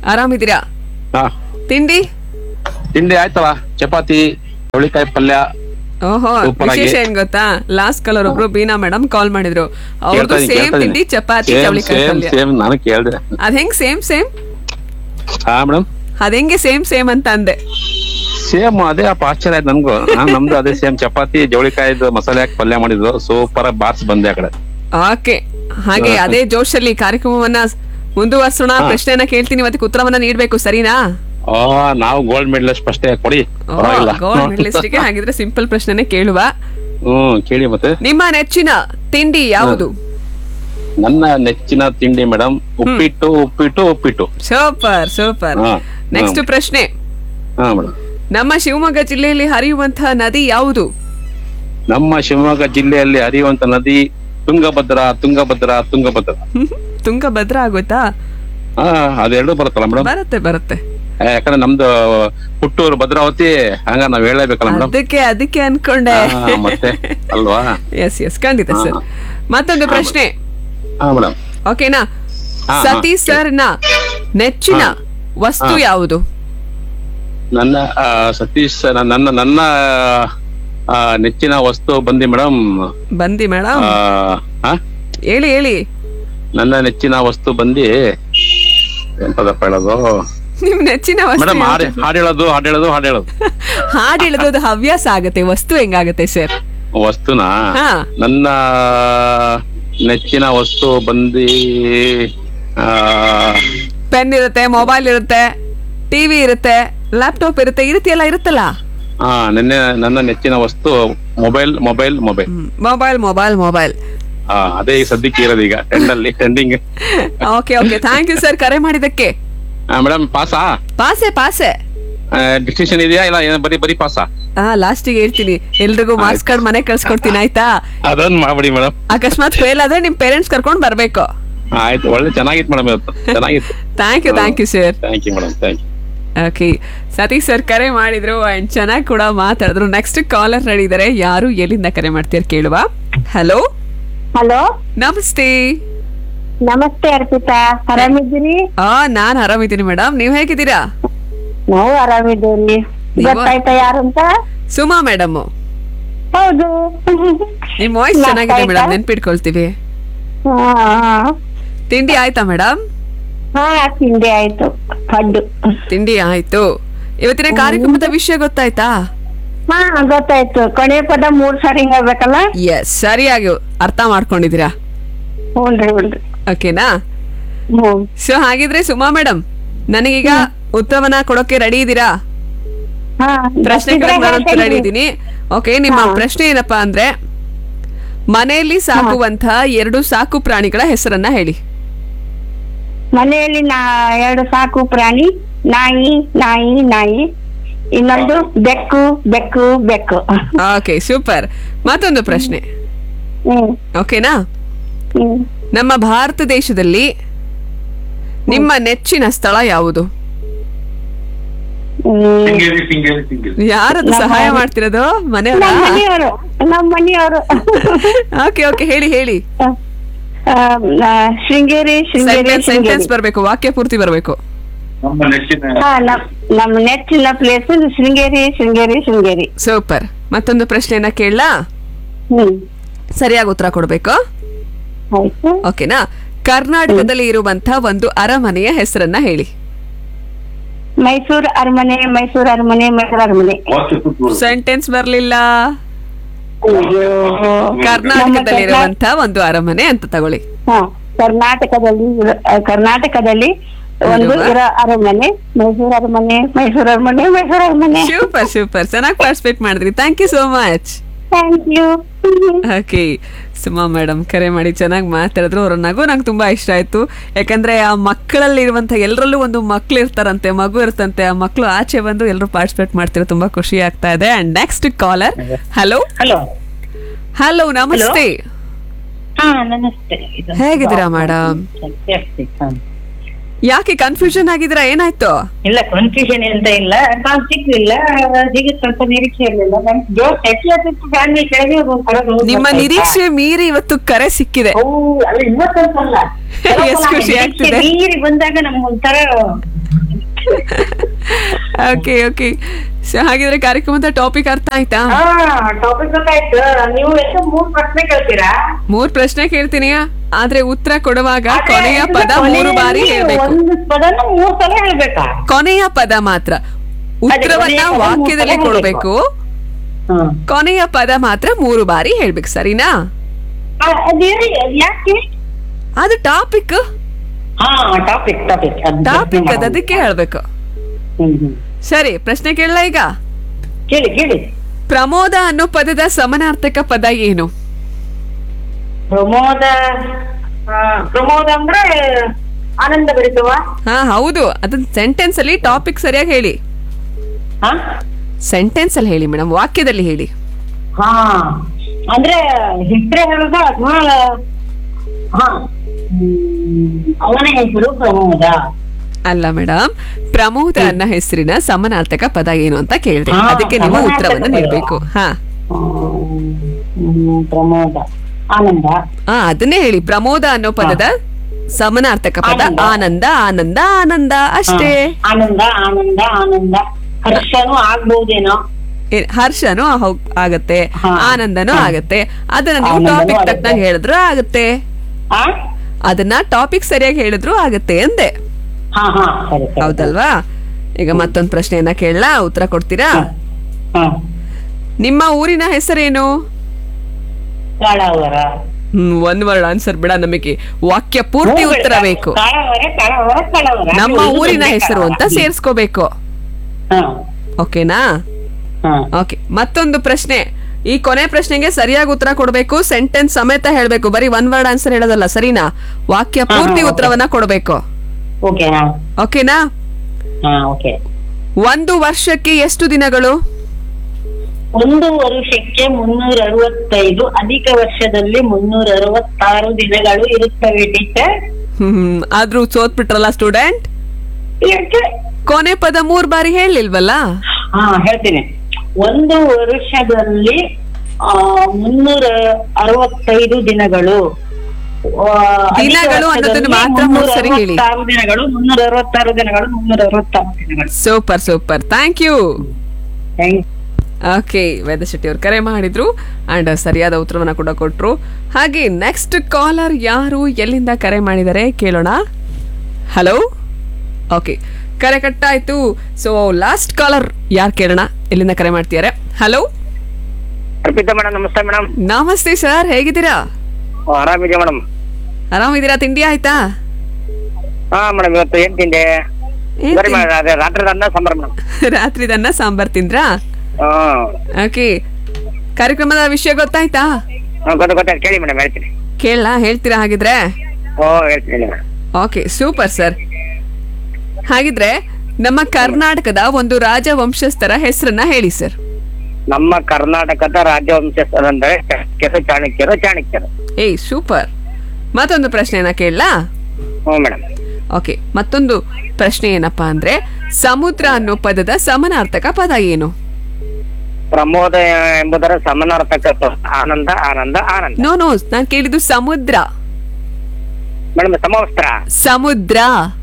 ಆರಾಮಿದ್ದೀರಾ ಹಾ ತಿಂಡಿ ತಿಂಡಿ ಆಯ್ತಲ್ಲ ಚಪಾತಿ ಹುಳಿಕಾಯಿ ಪಲ್ಯ ಓಹೋ Super ಆಗಿ. ವಿಶೇಷ ಏನ್ ಗೊತ್ತಾ ಲಾಸ್ಟ್ ಕಲರ್ ಒಬ್ರು ಬೀನಾ ಮೇಡಮ್ ಕಾಲ್ ಮಾಡಿದ್ರು ಅವ್ರದ್ದು ಕೇಳ್ತಾ ಇದೀನಿ, ಸೇಮ್ ಕೇಳ್ತಾ ತಿಂಡಿ ಇದೀನಿ. ಚಪಾತಿ Same, ಚವಳಿಕಾಯಿ same, ಪಲ್ಯ same, ನಾನು ಕೇಳ್ದೆ ಅದ್ ಹೆಂಗ್ ಸೇಮ್ ಸೇಮ್ ಹಾ ಮೇಡಮ್ ಅದ್ ಸೇಮ್ ಸೇಮ್ ಅಂತ ಅಂದೆ ಸೇಮ್ ಅದೇ ಅಪ್ಪ ಆಶ್ಚರ್ಯ ಆಯ್ತು ನನ್ಗೂ ನಾನ್ ನಮ್ದು ಅದೇ ಸೇಮ್ ಚಪಾತಿ ಜವಳಿಕಾಯ್ದು ಮಸಾಲೆ ಹಾಕಿ ಪಲ್ಯ ಮಾಡಿದ್ರು ಸೂಪರ್ ಆಗಿ ಬಾರ್ಸ್ ಬಂದೆ ಆ ಕಡೆ ಓಕೆ ಹಾಗೆ ಹಾ. ಅದೇ ಜೋಶಲ್ಲಿ ಕಾರ್ಯಕ್ರಮವನ್ನ ಮುಂದುವರ್ಸೋಣ ಹಾ. ಪ್ರಶ್ನೆಯನ್ನ ಕೇಳ್ತೀನಿ ಮತ್ತೆ ಉತ್ತರವನ್ನ ನೀಡ್ಬೇಕು ಸರಿನಾ ಆ ನಾವು ಗೋಲ್ಡ್ ಮೆಡಲಿಸ್ಟ್ ಫಸ್ಟ್ ಕೊಡಿ ಪರವಾಗಿಲ್ಲ ಗೋಲ್ಡ್ ಮೆಡಲಿಸ್ಟ್ಗೆ ಹಾಗಿದ್ರೆ ಸಿಂಪಲ್ ಪ್ರಶ್ನೆನೆ ಕೇಳುವ ಹ್ಮ್ ಕೇಳಿ ಮತ್ತೆ ನಿಮ್ಮ ನೆಚ್ಚಿನ ತಿಂಡಿ ಯಾವುದು ನನ್ನ ನೆಚ್ಚಿನ ತಿಂಡಿ ಮೇಡಮ್ ಉಪ್ಪಿಟ್ಟು ಉಪ್ಪಿಟ್ಟು ಉಪ್ಪಿಟ್ಟು ಸೂಪರ್ ಸೂಪರ್ ಹಾ, ನೆಕ್ಸ್ಟ್ ಹಾ. ಪ್ರಶ್ನೆ ಹಾ ಮೇಡಮ್ ನಮ್ಮ ಶಿವಮೊಗ್ಗ ಜಿಲ್ಲೆಯಲ್ಲಿ ಹರಿಯುವಂತಹ ನದಿ ಯಾವುದು ನಮ್ಮ ಶಿವಮೊಗ್ಗ ಜಿಲ್ಲೆಯಲ್ಲಿ ಹರಿಯುವಂತ ನದಿ ತುಂಗಭದ್ರಾ ತುಂಗಭದ್ರಾ ತುಂಗಭದ್ರಾ ತುಂಗಭದ್ರಾ ಆಗುತ್ತಾ ಹಾ ಅದೆರಡು ಬರುತ್ತಲ್ಲ ಮೇಡಮ್ ಬರುತ್ತೆ ಬರುತ್ತೆ ಯಾಕಂದ್ರೆ ನಮ್ದು ಹುಟ್ಟೂರು ಭದ್ರಾವತಿ ಹಂಗ ನಾವ್ ಹೇಳಬೇಕಲ್ಲ ಮೇಡಮ್ ಅದಕ್ಕೆ ಅದಕ್ಕೆ ಅನ್ಕೊಂಡೆ ಮತ್ತೆ ಅಲ್ವಾ ಎಸ್ ಎಸ್ ಖಂಡಿತ ಸರ್ ಮತ್ತೊಂದು ಪ್ರಶ್ನೆ ಹಾ ಮೇಡಮ್ ಓಕೆನಾ ಹಾ, ಸತೀಶ್ ಸರ್ ನ ನೆಚ್ಚಿನ ಹಾ. ವಸ್ತು ಹಾ. ಯಾವುದು ನನ್ನ ಆ, ಸತೀಶ್ ನ- ನನ್ನ ನನ್ನ ಆ, ನೆಚ್ಚಿನ ವಸ್ತು ಬಂದಿ ಮೇಡಮ್ ಬಂದಿ ಮೇಡಮ್ ಹೇಳಿ ಹೇಳಿ ನನ್ನ ನೆಚ್ಚಿನ ವಸ್ತು ಬಂದಿ ಎಂತದಪ್ಪ ಹೇಳೋದು ನಿಮ್ ನೆಚ್ಚಿನ ವಸ್ತು ಮೇಡಮ್ ಹಾಡು ಯಾವುದು? ಹಾಡು ಹೇಳೋದು ಹಾಡು ಹೇಳೋದು ಹಾಡು ಹೇಳೋದು ಹಾಡು ಹೇಳೋದು ಅದು ಹವ್ಯಾಸ ಆಗತ್ತೆ ವಸ್ತು ಹೆಂಗಾಗತ್ತೆ ಸರ್ ವಸ್ತುನ ಹಾ. ನನ್ನ ನೆಚ್ಚಿನ ವಸ್ತು ಬಂದಿ ಆ, ಪೆನ್ ಇರುತ್ತೆ ಮೊಬೈಲ್ ಇರುತ್ತೆ ಟಿವಿ ಇರುತ್ತೆ ಲ್ಯಾಪ್ಟಾಪ್ ಇರುತ್ತೆ ಈ ರೀತಿ ಎಲ್ಲ ಇರುತ್ತಲ್ಲ ಆ, ನೆನ್ನೆ ನನ್ನ ನೆಚ್ಚಿನ ವಸ್ತು mobile mobile mobile mobile mobile mobile ಆ, ಅದೇ ಈಗ ಸದ್ಯಕ್ಕೆ ಇರೋದು ಈಗ ಟ್ರೆಂಡ್ ಅಲ್ಲಿ trending okay okay thank you sir ಕರೆ ಮಾಡಿದ್ದಕ್ಕೆ ಮೇಡಮ್ ಪಾಸಾ ಪಾಸೆ ಪಾಸೆ ಡಿಸ್ಟಿಂಕ್ಷನ್ ಇದೆಯಾ ಇಲ್ಲ ಏನ್ ಬರೀ ಬರೀ ಪಾಸಾ ಹಾ ಲಾಸ್ಟಿಗೆ ಹೇಳ್ತೀನಿ ಎಲ್ರಿಗೂ ಮಾರ್ಕ್ಸ್ ಕಾರ್ಡ್ ಮನೆ ಕಳ್ಸ್ಕೊಡ್ತೀನಿ ಆಯ್ತಾ ಅದೊಂದ್ ಮಾಡ್ಬಿಡಿ ಮೇಡಮ್ ಅಕಸ್ಮಾತ್ ಫೇಲ್ ಆದ್ರೆ ನಿಮ್ ಪೇರೆಂಟ್ಸ್ ಕರ್ಕೊಂಡ್ ಬರ್ಬೇಕು ಆಯ್ತು ಒಳ್ಳೆ ಚೆನ್ನಾಗಿತ್ತು ಮೇಡಮ್ ಇವತ್ತು ಚೆನ್ನಾಗಿತ್ತು thank you thank you sir thank you madam thank you okay Satish sir ಕರೆ ಮಾಡಿದ್ರು ಅಂಡ್ ಚೆನ್ನಾಗಿ ಕೂಡ ಮಾತಾಡಿದ್ರು ನೆಕ್ಸ್ಟ್ ಕಾಲರ್ ರೆಡಿ ಇದಾರೆ ಯಾರು ಎಲ್ಲಿಂದ ಕರೆ ಮಾಡ್ತೀರ ಕೇಳುವ ಹಲೋ ಹಲೋ ನಮಸ್ತೆ ನಮಸ್ತೆ ಅರ್ಪಿತಾ ಆರಾಮಿದ್ದೀರಿ ಆ ನಾನ್ ಆರಾಮಿದ್ದೀನಿ ಮೇಡಮ್ ನೀವ್ ಹೇಗಿದ್ದೀರಾ ನಾವು ಆರಾಮಿದ್ದೀವಿ ಗೊತ್ತಾಯ್ತಾ ಯಾರು ಅಂತ ಸುಮಾ ಮೇಡಮ್ ಹೌದು ನಿಮ್ ವಾಯ್ಸ್ ಚೆನ್ನಾಗಿದೆ ಗೊತ್ತಾಯ್ತಾ? ಮೇಡಮ್ ನೆನ್ಪಿಟ್ಕೊಳ್ತೀವಿ ಹಾ, ತಿಂಡಿ ಆಯ್ತಾ ಮೇಡಮ್ ಹಾ ತಿಂಡಿ ಆಯ್ತು ಪಡ್ಡು ತಿಂಡಿ ಆಯ್ತು ಇವತ್ತಿನ ಕಾರ್ಯಕ್ರಮದ ವಿಷಯ ಗೊತ್ತಾಯ್ತಾ ಹಾ ಗೊತ್ತಾಯ್ತು ಕೊನೆ ಪದ ಮೂರ್ ಸಾರಿ ಹೇಳ್ಬೇಕಲ್ಲ ಎಸ್ ಸರಿಯಾಗಿ ಅರ್ಥ ಮಾಡ್ಕೊಂಡಿದ್ದೀರಾ ಹ್ಞೂನ್ರಿ ಹ್ಞೂನ್ರಿ ಓಕೆನಾ ಹ್ಮ್ ಸೊ ಹಾಗಿದ್ರೆ ಸುಮಾ ಮೇಡಮ್ ನನಗೀಗ ಉತ್ತರವನ್ನ ಕೊಡೋಕೆ ರೆಡಿ ಇದ್ದೀರಾ ಹಾ ಪ್ರಶ್ನೆಗಳಿಗೆ ಗೊತ್ತಿದ್ರೆ ಬರೋದಕ್ಕೆ ರೆಡಿ ಹೇಳ್ತೀನಿ. ಇದ್ದೀನಿ ಓಕೆ ನಿಮ್ಮ ಪ್ರಶ್ನೆ ಏನಪ್ಪಾ ಅಂದ್ರೆ ಮನೆಯಲ್ಲಿ ಸಾಕುವಂತಹ ಎರಡು ಸಾಕು ಪ್ರಾಣಿಗಳ ಹೆಸರನ್ನ ಹೇಳಿ ಮನೆಯಲ್ಲಿ ನಾ ಎರಡು ಸಾಕು ಪ್ರಾಣಿ ನಾಯಿ ನಾಯಿ ನಾಯಿ ಇನ್ನೊಂದು ಬೆಕ್ಕು ಬೆಕ್ಕು ಬೆಕ್ಕು ಓಕೆ ಸೂಪರ್ ಮತ್ತೊಂದು ಪ್ರಶ್ನೆ ಹ್ಮ್ ಓಕೆನಾ ಹ್ಮ್ ನಮ್ಮ ಭಾರತ ದೇಶದಲ್ಲಿ ನಿಮ್ಮ ನೆಚ್ಚಿನ ಸ್ಥಳ ಯಾವುದು ಯಾರದು ನಮ್ಮ- ಸಹಾಯ ಮಾಡ್ತಿರೋದು ನಮ್ಮ ಮನೆಯವರ ಮನೆಯವರು ನಮ್ಮ ಮನೆಯವರು ಓಕೆ ಓಕೆ ಹೇಳಿ ಹೇಳಿ ಆ, ಆ, ಶೃಂಗೇರಿ ಶೃಂಗೇರಿ ಸೆಂಟೆನ್ಸ್ ಶೃಂಗೇರಿ ಬರ್ಬೇಕು ವಾಕ್ಯ ಪೂರ್ತಿ ಬರ್ಬೇಕು ಹಾ ನಮ್- ನಮ್ಮ ನೆಚ್ಚಿನ ಪ್ಲೇಸ್ ಶೃಂಗೇರಿ ಶೃಂಗೇರಿ ಶೃಂಗೇರಿ ಸೂಪರ್ ಮತ್ತೊಂದು ಪ್ರಶ್ನೆಯನ್ನ ಕೇಳಲಾ ಹ್ಮ್ ಸರಿಯಾಗಿ ಉತ್ತರ ಕೊಡ್ಬೇಕು ಆಯ್ತು ಓಕೆನಾ ಕರ್ನಾಟಕದಲ್ಲಿ ಇರುವಂತ ಒಂದು ಅರಮನೆಯ ಹೆಸರನ್ನ ಹೇಳಿ ಮೈಸೂರು ಅರಮನೆ ಮೈಸೂರು ಅರಮನೆ ಮೈಸೂರು ಅರಮನೆ ಸೆಂಟೆನ್ಸ್ ಬರ್ಲಿಲ್ಲ ಅಯ್ಯೋ. ಕರ್ನಾಟಕದಲ್ಲಿರುವಂತ ಒಂದು ಅರಮನೆ ಅಂತ ತಗೊಳ್ಳಿ ಹಾ ಕರ್ನಾಟಕದಲ್ಲಿ ಇರೋ- ಆ, ಕರ್ನಾಟಕದಲ್ಲಿ ಒಂದು ಇರುವ- ಇರೋ ಅರಮನೆ ಮೈಸೂರು ಅರಮನೆ ಮೈಸೂರು ಅರಮನೆ ಮೈಸೂರು ಅರಮನೆ ಸೂಪರ್ ಸೂಪರ್ ಚೆನ್ನಾಗಿ ಪಾರ್ಟಿಸಿಪೇಟ್ ಮಾಡಿದ್ರಿ thank you so much thank you okay Suma madam ಕರೆ ಮಾಡಿ ಚೆನ್ನಾಗಿ ಮಾತಾಡಿದ್ರು ಅವ್ರ ನಗು ನಂಗೆ ತುಂಬಾ ಇಷ್ಟ ಆಯ್ತು ಯಾಕಂದ್ರೆ ಆ ಮಕ್ಕಳಲ್ಲಿ ಇರುವಂತ ಎಲ್ಲರಲ್ಲೂ ಒಂದು ಮಕ್ಳು ಇರ್ತಾರಂತೆ ಮಗು ಇರ್ತಂತೆ ಆ ಮಕ್ಕಳು ಆಚೆ ಬಂದು ಎಲ್ಲರೂ ಪಾರ್ಟಿಸಿಪೇಟ್ ಮಾಡ್ತಿರೋ ತುಂಬಾ ಖುಷಿ ಆಗ್ತಾ ಇದೆ and next caller hello hello hello ನಮಸ್ತೆ ಹಾ ನಮಸ್ತೆ ಇದು- ಹೇಗಿದ್ದೀರಾ ಮೇಡಮ್ Fantastic, ಹಾ. ಯಾಕೆ ಕನ್ಫ್ಯೂಷನ್ ಆಗಿದ್ದೀರಾ ಏನಾಯ್ತು ಇಲ್ಲ ಕನ್ಫ್ಯೂಷನ್ ಅಂತ ಇಲ್ಲ ನಾವು ಸಿಗ್ಲಿಲ್ಲ ಸಿಗುತ್ತೆ ಅಂತ ನಿರೀಕ್ಷೆ ಇರ್ಲಿಲ್ಲ ನನ್ ಜೋರ್ ಹೆಚ್ಚಿತ್ತು ಫ್ಯಾಮಿಲಿ ಕೆಳಗೆ ಹೋಗ್ ಬರೋದು ಹೋಗ್ ನಿಮ್ಮ ಬರ್ತಾ ಇದ್ದ. ನಿರೀಕ್ಷೆ ಮೀರಿ ಇವತ್ತು ಕರೆ ಸಿಕ್ಕಿದೆ ಓ, ಅಲ್ಲ ಇವತ್ತಂತಲ್ಲ ಎಷ್ಟ್ ಖುಷಿ ನಿರೀಕ್ಷೆ ಆಗ್ತಿದೆ. ಮೀರಿ ಬಂದಾಗ ನಮ್ಗೊಂಥರ ಓಕೆ ಓಕೆ ಸೊ ಹಾಗಿದ್ರೆ ಕಾರ್ಯಕ್ರಮದ ಟಾಪಿಕ್ ಅರ್ಥ ಆಯ್ತಾ ಟಾಪಿಕ್ ಗೊತ್ತಾಯ್ತು ನೀವು ಎಷ್ಟು ಮೂರ್ ಪ್ರಶ್ನೆ ಕೇಳ್ತೀರಾ ಮೂರ್ ಪ್ರಶ್ನೆ ಕೇಳ್ತೀನಿ ಆದ್ರೆ ಉತ್ತರ ಕೊಡುವಾಗ ಕೊನೆಯ ಪದ ಮೂರು ಬಾರಿ ಹೇಳ್ಬೇಕು ಒಂದು ಪದನ ಮೂರ್ ಸಲ ಹೇಳ್ಬೇಕಾ ಕೊನೆಯ ಪದ ಮಾತ್ರ ಉತ್ತರವನ್ನ ಕೊನೆಯ ಪದ ಮೂರ್ ವಾಕ್ಯದಲ್ಲಿ ಸಲ ಕೊಡ್ಬೇಕು ಕೊನೆಯ ಪದ ಮಾತ್ರ ಮೂರು ಬಾರಿ ಹೇಳ್ಬೇಕು ಸರಿನಾ ಆ, ಅದೇನು ಯಾಕೆ ಅದು ಟಾಪಿಕ್ ಹಾ ಟಾಪಿಕ್ ಟಾಪಿಕ್ ಟಾಪಿಕ್ ಅದು ಅದಕ್ಕೆ ಹೇಳ್ಬೇಕು ಸರಿ ಪ್ರಶ್ನೆ ಕೇಳಲ್ಲ ಈಗ ಕೇಳಿ ಕೇಳಿ ಪ್ರಮೋದ ಅನ್ನೋ ಪದದ ಸಮಾನಾರ್ಥಕ ಪದ ಏನು ಪ್ರಮೋದ ಆ, ಪ್ರಮೋದ ಅಂದ್ರೆ ಆನಂದ ಭರಿಸುವ ಹಾ ಹೌದು ಅದನ್ನ ಸೆಂಟೆನ್ಸ್ ಅಲ್ಲಿ ಟಾಪಿಕ್ ಸರಿಯಾಗಿ ಹೇಳಿ ಸೆಂಟೆನ್ಸ್ ಅಲ್ಲಿ ಹೇಳಿ ಮೇಡಮ್ ವಾಕ್ಯದಲ್ಲಿ ಹೇಳಿ ಹಾ ಅಂದ್ರೆ ಹೆಸರೇ ಹೇಳುದ ಅಥವಾ ಹಾ ಹ್ಮ್, ಅವನ ಹೆಸರು ಪ್ರಮೋದ ಅಲ್ಲ ಮೇಡಮ್ ಪ್ರಮೋದ ಅನ್ನೋ ಹೆಸರಿನ ಸಮಾನಾರ್ಥಕ ಪದ ಏನು ಅಂತ ಕೇಳಿದೆ ಹಾ, ಅದಕ್ಕೆ ನೀವು ಸಮಾನಾರ್ಥಕ ಉತ್ತರವನ್ನು ಪದ. ನೀಡಬೇಕು ಹಾ ಹ್ಮ್, ಪ್ರಮೋದ ಆನಂದ ಆ ಅದನ್ನೇ ಹೇಳಿ ಪ್ರಮೋದ ಅನ್ನೋ ಪದದ ಸಮಾನಾರ್ಥಕ ಪದ ಆನಂದ. ಆನಂದ ಆನಂದ ಆನಂದ ಅಷ್ಟೇ ಹಾ, ಆನಂದ ಆನಂದ ಆನಂದ ಹರ್ಷನು ಆಗ್ಬಹುದೇನೋ ಏ- ಹರ್ಷನೂ ಹೌ- ಆಗತ್ತೆ ಆನಂದನೂ ಆಗತ್ತೆ ಅದನ್ನ ನೀವು ಆನಂದನೂ ಟಾಪಿಕ್ ಆಗತ್ತೆ. ತಕ್ಕನಾಗಿ ಹೇಳಿದ್ರು ಆಗತ್ತೆ ಅದನ್ನ ಟಾಪಿಕ್ ಸರಿಯಾಗಿ ಹೇಳಿದ್ರು ಆಗತ್ತೆ ಅಂದೆ ಹಾ ಹಾ ಸರಿ ಸರಿ ಹೌದಲ್ವಾ ಈಗ ಮತ್ತೊಂದ್ ಪ್ರಶ್ನೆಯನ್ನ ಕೇಳಲಾ ಉತ್ತರ ಕೊಡ್ತೀರಾ ನಿಮ್ಮ ಊರಿನ ಹೆಸರೇನು ಕಾಳಾವರ ಹ್ಮ್ ಒಂದ್ ವರ್ಡ್ ಆನ್ಸರ್ ಬಿಡ ನಮಗೆ ವಾಕ್ಯ ಪೂರ್ತಿ ಉತ್ತರ ಬೇಕು ಕಾಳಾವರ ಕಾಳಾವರ ಕಾಳಾವರ ನಮ್ಮ ಅದು ಊರಿನ ಒಂದು ಹೆಸರು ಅಂತ ಕಾಳಾವರ. ಸೇರ್ಸ್ಕೋಬೇಕು ಓಕೆನಾ ಓಕೆ ಮತ್ತೊಂದು ಪ್ರಶ್ನೆ ಈ ಕೊನೆ ಪ್ರಶ್ನೆಗೆ ಸರಿಯಾಗಿ ಉತ್ತರ ಕೊಡ್ಬೇಕು ಸೆಂಟೆನ್ಸ್ ಸಮೇತ ಹೇಳ್ಬೇಕು ಬರೀ ಒನ್ ವರ್ಡ್ ಆನ್ಸರ್ ಹೇಳೋದಲ್ಲ ಸರಿನಾ ವಾಕ್ಯ ಹಾ, ಪೂರ್ತಿ ಹಾ, ಉತ್ತರವನ್ನ ಕೊಡ್ಬೇಕು ಓಕೆನಾ ಓಕೆನಾ ಹಾ ಓಕೆ ಒಂದು ವರ್ಷಕ್ಕೆ ಎಷ್ಟು ದಿನಗಳು ಒಂದು ವರುಷಕ್ಕೆ ಮುನ್ನೂರ ಅರವತ್ತೈದು ಅಧಿಕ ವರ್ಷದಲ್ಲಿ ಮುನ್ನೂರ ಅರವತ್ತಾರು ದಿನಗಳು ಇರುತ್ತವೆ ಟೀಚರ್ ಹ್ಮ್ ಆದ್ರೂ ಸೋತ್ಬಿಟ್ರಲ್ಲ ಸ್ಟೂಡೆಂಟ್ ಕೊನೆ ಪದ ಮೂರ್ ಬಾರಿ ಹೇಳಿಲ್ವಲ್ಲ ಹಾ ಹೇಳ್ತೀನಿ ಒಂದು ವರುಷದಲ್ಲಿ ಆ, ಮುನ್ನೂರ ಅರವತ್ತೈದು ದಿನಗಳು ಆ, ಅಧಿಕ ದಿನಗಳು ಅನ್ನೋದನ್ನ ವರ್ಷದಲ್ಲಿ ಮಾತ್ರ ಮೂರ್ ಸರಿ ಮುನ್ನೂರ ಹೇಳಿ. ಅರವತ್ತಾರು ದಿನಗಳು ಮುನ್ನೂರ ಅರವತ್ತಾರು ದಿನಗಳು ಮುನ್ನೂರ ಅರವತ್ತಾರು ದಿನಗಳು super super thank you okay Veda Shetty ಅವ್ರು ಕರೆ ಮಾಡಿದ್ರು ಅಂಡ್ ಸರಿಯಾದ ಉತ್ತರವನ್ನ ಕೂಡ ಕೊಟ್ರು ಹಾಗೆ ನೆಕ್ಸ್ಟ್ ಕಾಲರ್ ಯಾರು ಎಲ್ಲಿಂದ ಕರೆ ಮಾಡಿದ್ದಾರೆ ಕೇಳೋಣ ಹಲೋ ಓಕೆ ಕರೆ ಕಟ್ಟಾಯ್ತು ಸೊ ಲಾಸ್ಟ್ ಕಾಲರ್ ಯಾರು ಕೇಳೋಣ ಎಲ್ಲಿಂದ ಕರೆ ಮಾಡ್ತಿದ್ದಾರೆ ಹಲೋ ಅರ್ಪಿತಾ ಮೇಡಮ್ ನಮಸ್ತೆ ಮೇಡಮ್ ನಮಸ್ತೆ ಸರ್ ಹೇಗಿದ್ದೀರಾ ಆರಾಮಿದೆ ಮೇಡಮ್ ಆರಾಮಿದ್ದೀರಾ ತಿಂಡಿ ಆಯ್ತಾ ಹಾ ಮೇಡಮ್ ಇವತ್ತು ಏನ್ ತಿಂದೆ ಏನ್ ಬರೀ ಮೇಡಮ್ ಅದೇ ರಾತ್ರಿ ಅನ್ನ ಸಾಂಬಾರ್ ಮೇಡಮ್ ರಾತ್ರಿದನ್ನ ಸಾಂಬಾರ್ ತಿಂದ್ರಾ ಹಾ ಓಕೆ ಕಾರ್ಯಕ್ರಮದ ವಿಷಯ ಗೊತ್ತಾಯ್ತಾ ಗೊತ್ತ ಗೊತ್ತಾಯ್ತು ಕೇಳಿ ಮೇಡಮ್ ಹೇಳ್ತೀನಿ ಕೇಳ ಹೇಳ್ತೀರಾ ಹಾಗಿದ್ರೆ ಓ ಹೇಳ್ತೀನಿ ಹೇಳಿ ಮೇಡಮ್ ಓಕೆ ಸೂಪರ್ ಸರ್ ಹಾಗಿದ್ರೆ ನಮ್ಮ ಕರ್ನಾಟಕದ ಒಂದು ರಾಜವಂಶಸ್ಥರ ಹೆಸರನ್ನ ಹೇಳಿ ಸರ್ ನಮ್ಮ ಕರ್ನಾಟಕದ ರಾಜವಂಶಸ್ಥರು ಅಂದ್ರೆ ಚಾಣಕ್ಯರು ಚಾಣಕ್ಯರು ಚಾಣಕ್ಯರು ಏಯ್ ಸೂಪರ್ ಮತ್ತೊಂದು ಪ್ರಶ್ನೆಯನ್ನ ಕೇಳಲಾ ಹ್ಞೂ ಮೇಡಮ್ ಓಕೆ ಮತ್ತೊಂದು ಪ್ರಶ್ನೆ ಏನಪ್ಪಾ ಅಂದ್ರೆ ಸಮುದ್ರ ಅನ್ನೋ ಪದದ ಸಮಾನಾರ್ಥಕ ಪದ ಏನು ಪ್ರಮೋದ ಎಂಬುದರ ಸಮಾನಾರ್ಥಕ ಪ- ಆನಂದ ಆನಂದ ಆನಂದ ನೋ ನೋ ನಾನ್ ಕೇಳಿದ್ದು ಸಮುದ್ರ ಮೇಡಮ್ ಸಮವಸ್ತ್ರ ಸಮುದ್ರ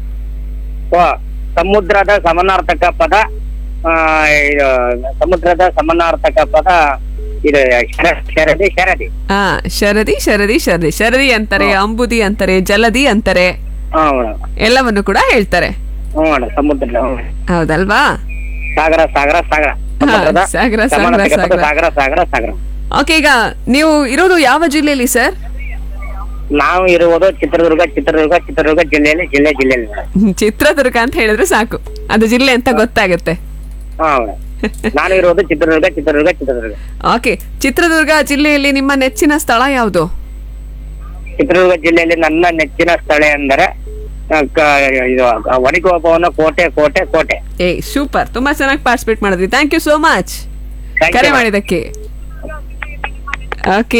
ಓ ಸಮುದ್ರದ ಸಮಾನಾರ್ಥಕ ಪದ ಆ, ಇದು ಸಮುದ್ರದ ಸಮಾನಾರ್ಥಕ ಪದ ಇದು ಶರ- ಶರದಿ ಶರದಿ ಆ ಶರದಿ ಶರದಿ ಶರದಿ ಶರದಿ ಅಂತಾರೆ ಅಂಬುದಿ ಅಂತಾರೆ ಜಲದಿ ಅಂತಾರೆ ಹಾ ಮೇಡಮ್ ಎಲ್ಲವನ್ನು ಕೂಡ ಹೇಳ್ತಾರೆ ಹ್ಞೂ ಮೇಡಮ್ ಸಮುದ್ರ ಹ್ಞೂ. ಹೌದಲ್ವಾ ಸಾಗರ ಸಾಗರ ಸಾಗರ ಸಮುದ್ರದ ಸಾಗರ, ಸಾಗರ, ಸಮಾನಾರ್ಥಕ ಪದ ಸಾಗರ. ಸಾಗರ ಸಾಗರ ಸಾಗರ ಓಕೆ ಈಗ ನೀವು ಇರೋದು ಯಾವ ಜಿಲ್ಲೆಯಲ್ಲಿ ಸರ್ ನಾವು ಇರುವುದು ಚಿತ್ರದುರ್ಗ ಚಿತ್ರದುರ್ಗ ಚಿತ್ರದುರ್ಗ ಜಿಲ್ಲೆಯಲ್ಲಿ ಜಿಲ್ಲೆ ಜಿಲ್ಲೆಯಲ್ಲಿ ಮೇಡಮ್. ಚಿತ್ರದುರ್ಗ ಅಂತ ಹೇಳಿದ್ರೆ ಸಾಕು ಅದು ಜಿಲ್ಲೆ ಅಂತ ಗೊತ್ತಾಗುತ್ತೆ ಹಾ ಮೇಡಮ್ ನಾನು ಇರುವುದು ಚಿತ್ರದುರ್ಗ ಚಿತ್ರದುರ್ಗ ಚಿತ್ರದುರ್ಗ ಓಕೆ ಚಿತ್ರದುರ್ಗ ಜಿಲ್ಲೆಯಲ್ಲಿ ನಿಮ್ಮ ನೆಚ್ಚಿನ ಸ್ಥಳ ಯಾವುದು ಚಿತ್ರದುರ್ಗ ಜಿಲ್ಲೆಯಲ್ಲಿ ನನ್ನ ನೆಚ್ಚಿನ ಸ್ಥಳ ಎಂದರೆ ಆ, ಕ- ಇದು ವನಿಕೋಪವನ ಕೋಟೆ ಕೋಟೆ ಕೋಟೆ ಏ ಸೂಪರ್ ತುಂಬಾ ಚೆನ್ನಾಗಿ ಪಾರ್ಟಿಸಿಪೇಟ್ ಮಾಡಿದ್ರಿ thank you so much Thank you, ಕರೆ ma'am. ಮಾಡಿದಕ್ಕೆ ಓಕೆ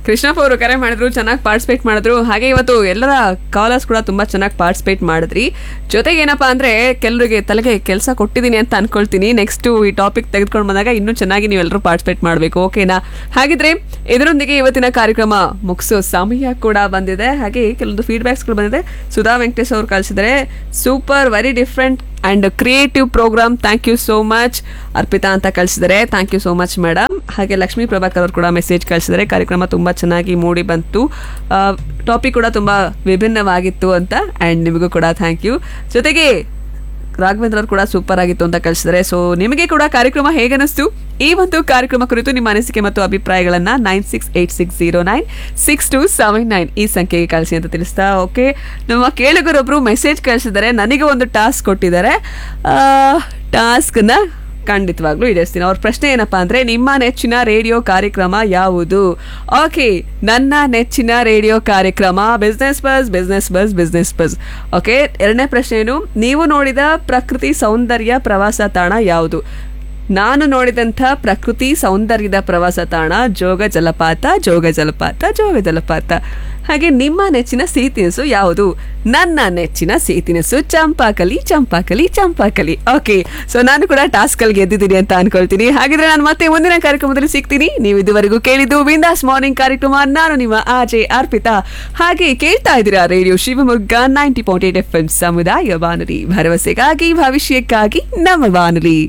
ಕೃಷ್ಣಪ್ಪ ಅವರು ಕರೆ ಮಾಡಿದ್ರು ಚೆನ್ನಾಗಿ ಪಾರ್ಟಿಸಿಪೇಟ್ ಮಾಡಿದ್ರು ಹಾಗೆ ಇವತ್ತು ಎಲ್ಲರ ಕಾಲರ್ಸ್ ಕೂಡ ತುಂಬಾ ಚೆನ್ನಾಗಿ ಪಾರ್ಟಿಸಿಪೇಟ್ ಮಾಡಿದ್ರಿ ಜೊತೆಗೆ ಏನಪ್ಪಾ ಅಂದ್ರೆ ಕೆಲವರಿಗೆ ತಲೆಗೆ ಕೆಲಸ ಕೊಟ್ಟಿದ್ದೀನಿ ಅಂತ ಅನ್ಕೊಳ್ತೀನಿ ನೆಕ್ಸ್ಟ್ ಈ ಟಾಪಿಕ್ ತೆಗೆದುಕೊಂಡು ಬಂದಾಗ ಇನ್ನೂ ಚೆನ್ನಾಗಿ ನೀವೆಲ್ಲರೂ ಪಾರ್ಟಿಸಿಪೇಟ್ ಮಾಡಬೇಕು ಓಕೆನಾ ಹಾಗಿದ್ರೆ ಇದರೊಂದಿಗೆ ಇವತ್ತಿನ ಕಾರ್ಯಕ್ರಮ ಮುಗಿಸೋ ಸಮಯ ಕೂಡ ಬಂದಿದೆ ಹಾಗೆ ಕೆಲವೊಂದು ಫೀಡ್ಬ್ಯಾಕ್ಸ್ಗಳು ಬಂದಿದೆ ಸುಧಾ ವೆಂಕಟೇಶ್ ಅವರು ಕಳಿಸಿದರೆ super very different and creative programme thank you so much Arpita ಅಂತ ಕಳಿಸಿದರೆ thank you so much madam ಹಾಗೆ ಲಕ್ಷ್ಮೀ ಪ್ರಭಾಕರ್ ಅವರು ಕೂಡ ಮೆಸೇಜ್ ಕಳಿಸಿದರೆ ಕಾರ್ಯಕ್ರಮ ತುಂಬ ಚೆನ್ನಾಗಿ ಮೂಡಿ ಬಂತು ಟಾಪಿಕ್ ಕೂಡ ತುಂಬ ವಿಭಿನ್ನವಾಗಿತ್ತು ಅಂತ ಆ್ಯಂಡ್ ನಿಮಗೂ ಕೂಡ ಥ್ಯಾಂಕ್ ಯು ಜೊತೆಗೆ ರಾಘವೇಂದ್ರ ಅವರು ಕೂಡ ಸೂಪರ್ ಆಗಿತ್ತು ಅಂತ ಕಳಿಸಿದರೆ ಸೊ ನಿಮಗೆ ಕೂಡ ಕಾರ್ಯಕ್ರಮ ಹೇಗನಿಸ್ತು ಈ ಒಂದು ಕಾರ್ಯಕ್ರಮ ಕುರಿತು ನಿಮ್ಮ ಅನಿಸಿಕೆ ಮತ್ತು ಅಭಿಪ್ರಾಯಗಳನ್ನ nine six eight six zero nine six two seven nine ಈ ಸಂಖ್ಯೆಗೆ ಕಳಿಸಿ ಅಂತ ತಿಳಿಸ್ತಾ ಓಕೆ ನಮ್ಮ ಕೇಳುಗರೊಬ್ರು ಮೆಸೇಜ್ ಕಳಿಸಿದ್ದಾರೆ ನನಗೆ ಒಂದು ಟಾಸ್ಕ್ ಕೊಟ್ಟಿದ್ದಾರೆ ಟಾಸ್ಕ್ನ ಖಂಡಿತವಾಗ್ಲೂ ಈಡೇರಿಸ್ತೀನಿ ಅವ್ರ ಪ್ರಶ್ನೆ ಏನಪ್ಪಾ ಅಂದ್ರೆ ನಿಮ್ಮ ನೆಚ್ಚಿನ ರೇಡಿಯೋ ಕಾರ್ಯಕ್ರಮ ಯಾವುದು ಓಕೆ ನನ್ನ ನೆಚ್ಚಿನ ರೇಡಿಯೋ ಕಾರ್ಯಕ್ರಮ business bus business bus business bus okay ಎರಡನೇ ಪ್ರಶ್ನೆ ಏನು ನೀವು ನೋಡಿದ ಪ್ರಕೃತಿ ಸೌಂದರ್ಯ ಪ್ರವಾಸ ತಾಣ ಯಾವುದು ನಾನು ನೋಡಿದಂಥ ಪ್ರಕೃತಿ ಸೌಂದರ್ಯದ ಪ್ರವಾಸ ತಾಣ ಜೋಗ ಜಲಪಾತ ಜೋಗ ಜಲಪಾತ ಜೋಗ ಜಲಪಾತ ಹಾಗೆ ನಿಮ್ಮ ನೆಚ್ಚಿನ ಸಿಹಿ ತಿನಿಸು ಯಾವುದು ನನ್ನ ನೆಚ್ಚಿನ ಸಿಹಿ ತಿನಿಸು ಚಂಪಾಕಲಿ ಚಂಪಾಕಲಿ ಚಂಪಾಕಲಿ ಓಕೆ ಸೊ ನಾನು ಕೂಡ ಟಾಸ್ಕ್ ಅಲ್ಲಿ ಗೆದ್ದಿದ್ದೀನಿ ಅಂತ ಅನ್ಕೊಳ್ತೀನಿ ಹಾಗಿದ್ರೆ ನಾನು ಮತ್ತೆ ಮುಂದಿನ ಕಾರ್ಯಕ್ರಮದಲ್ಲಿ ಸಿಗ್ತೀನಿ ನೀವು ಇದುವರೆಗೂ ಕೇಳಿದ್ದು ವಿಂದಾಸ್ ಮಾರ್ನಿಂಗ್ ಕಾರ್ಯಕ್ರಮ ನಾನು ನಿಮ್ಮ ಆಜೆ ಅರ್ಪಿತಾ ಹಾಗೆ ಕೇಳ್ತಾ ಇದ್ದೀರಾ radio Shivamogga ninety point eight F M ಸಮುದಾಯ ಬಾನುಲಿ ಭರವಸೆಗಾಗಿ ಭವಿಷ್ಯಕ್ಕಾಗಿ ನಮ್ಮ ಬಾನುಲಿ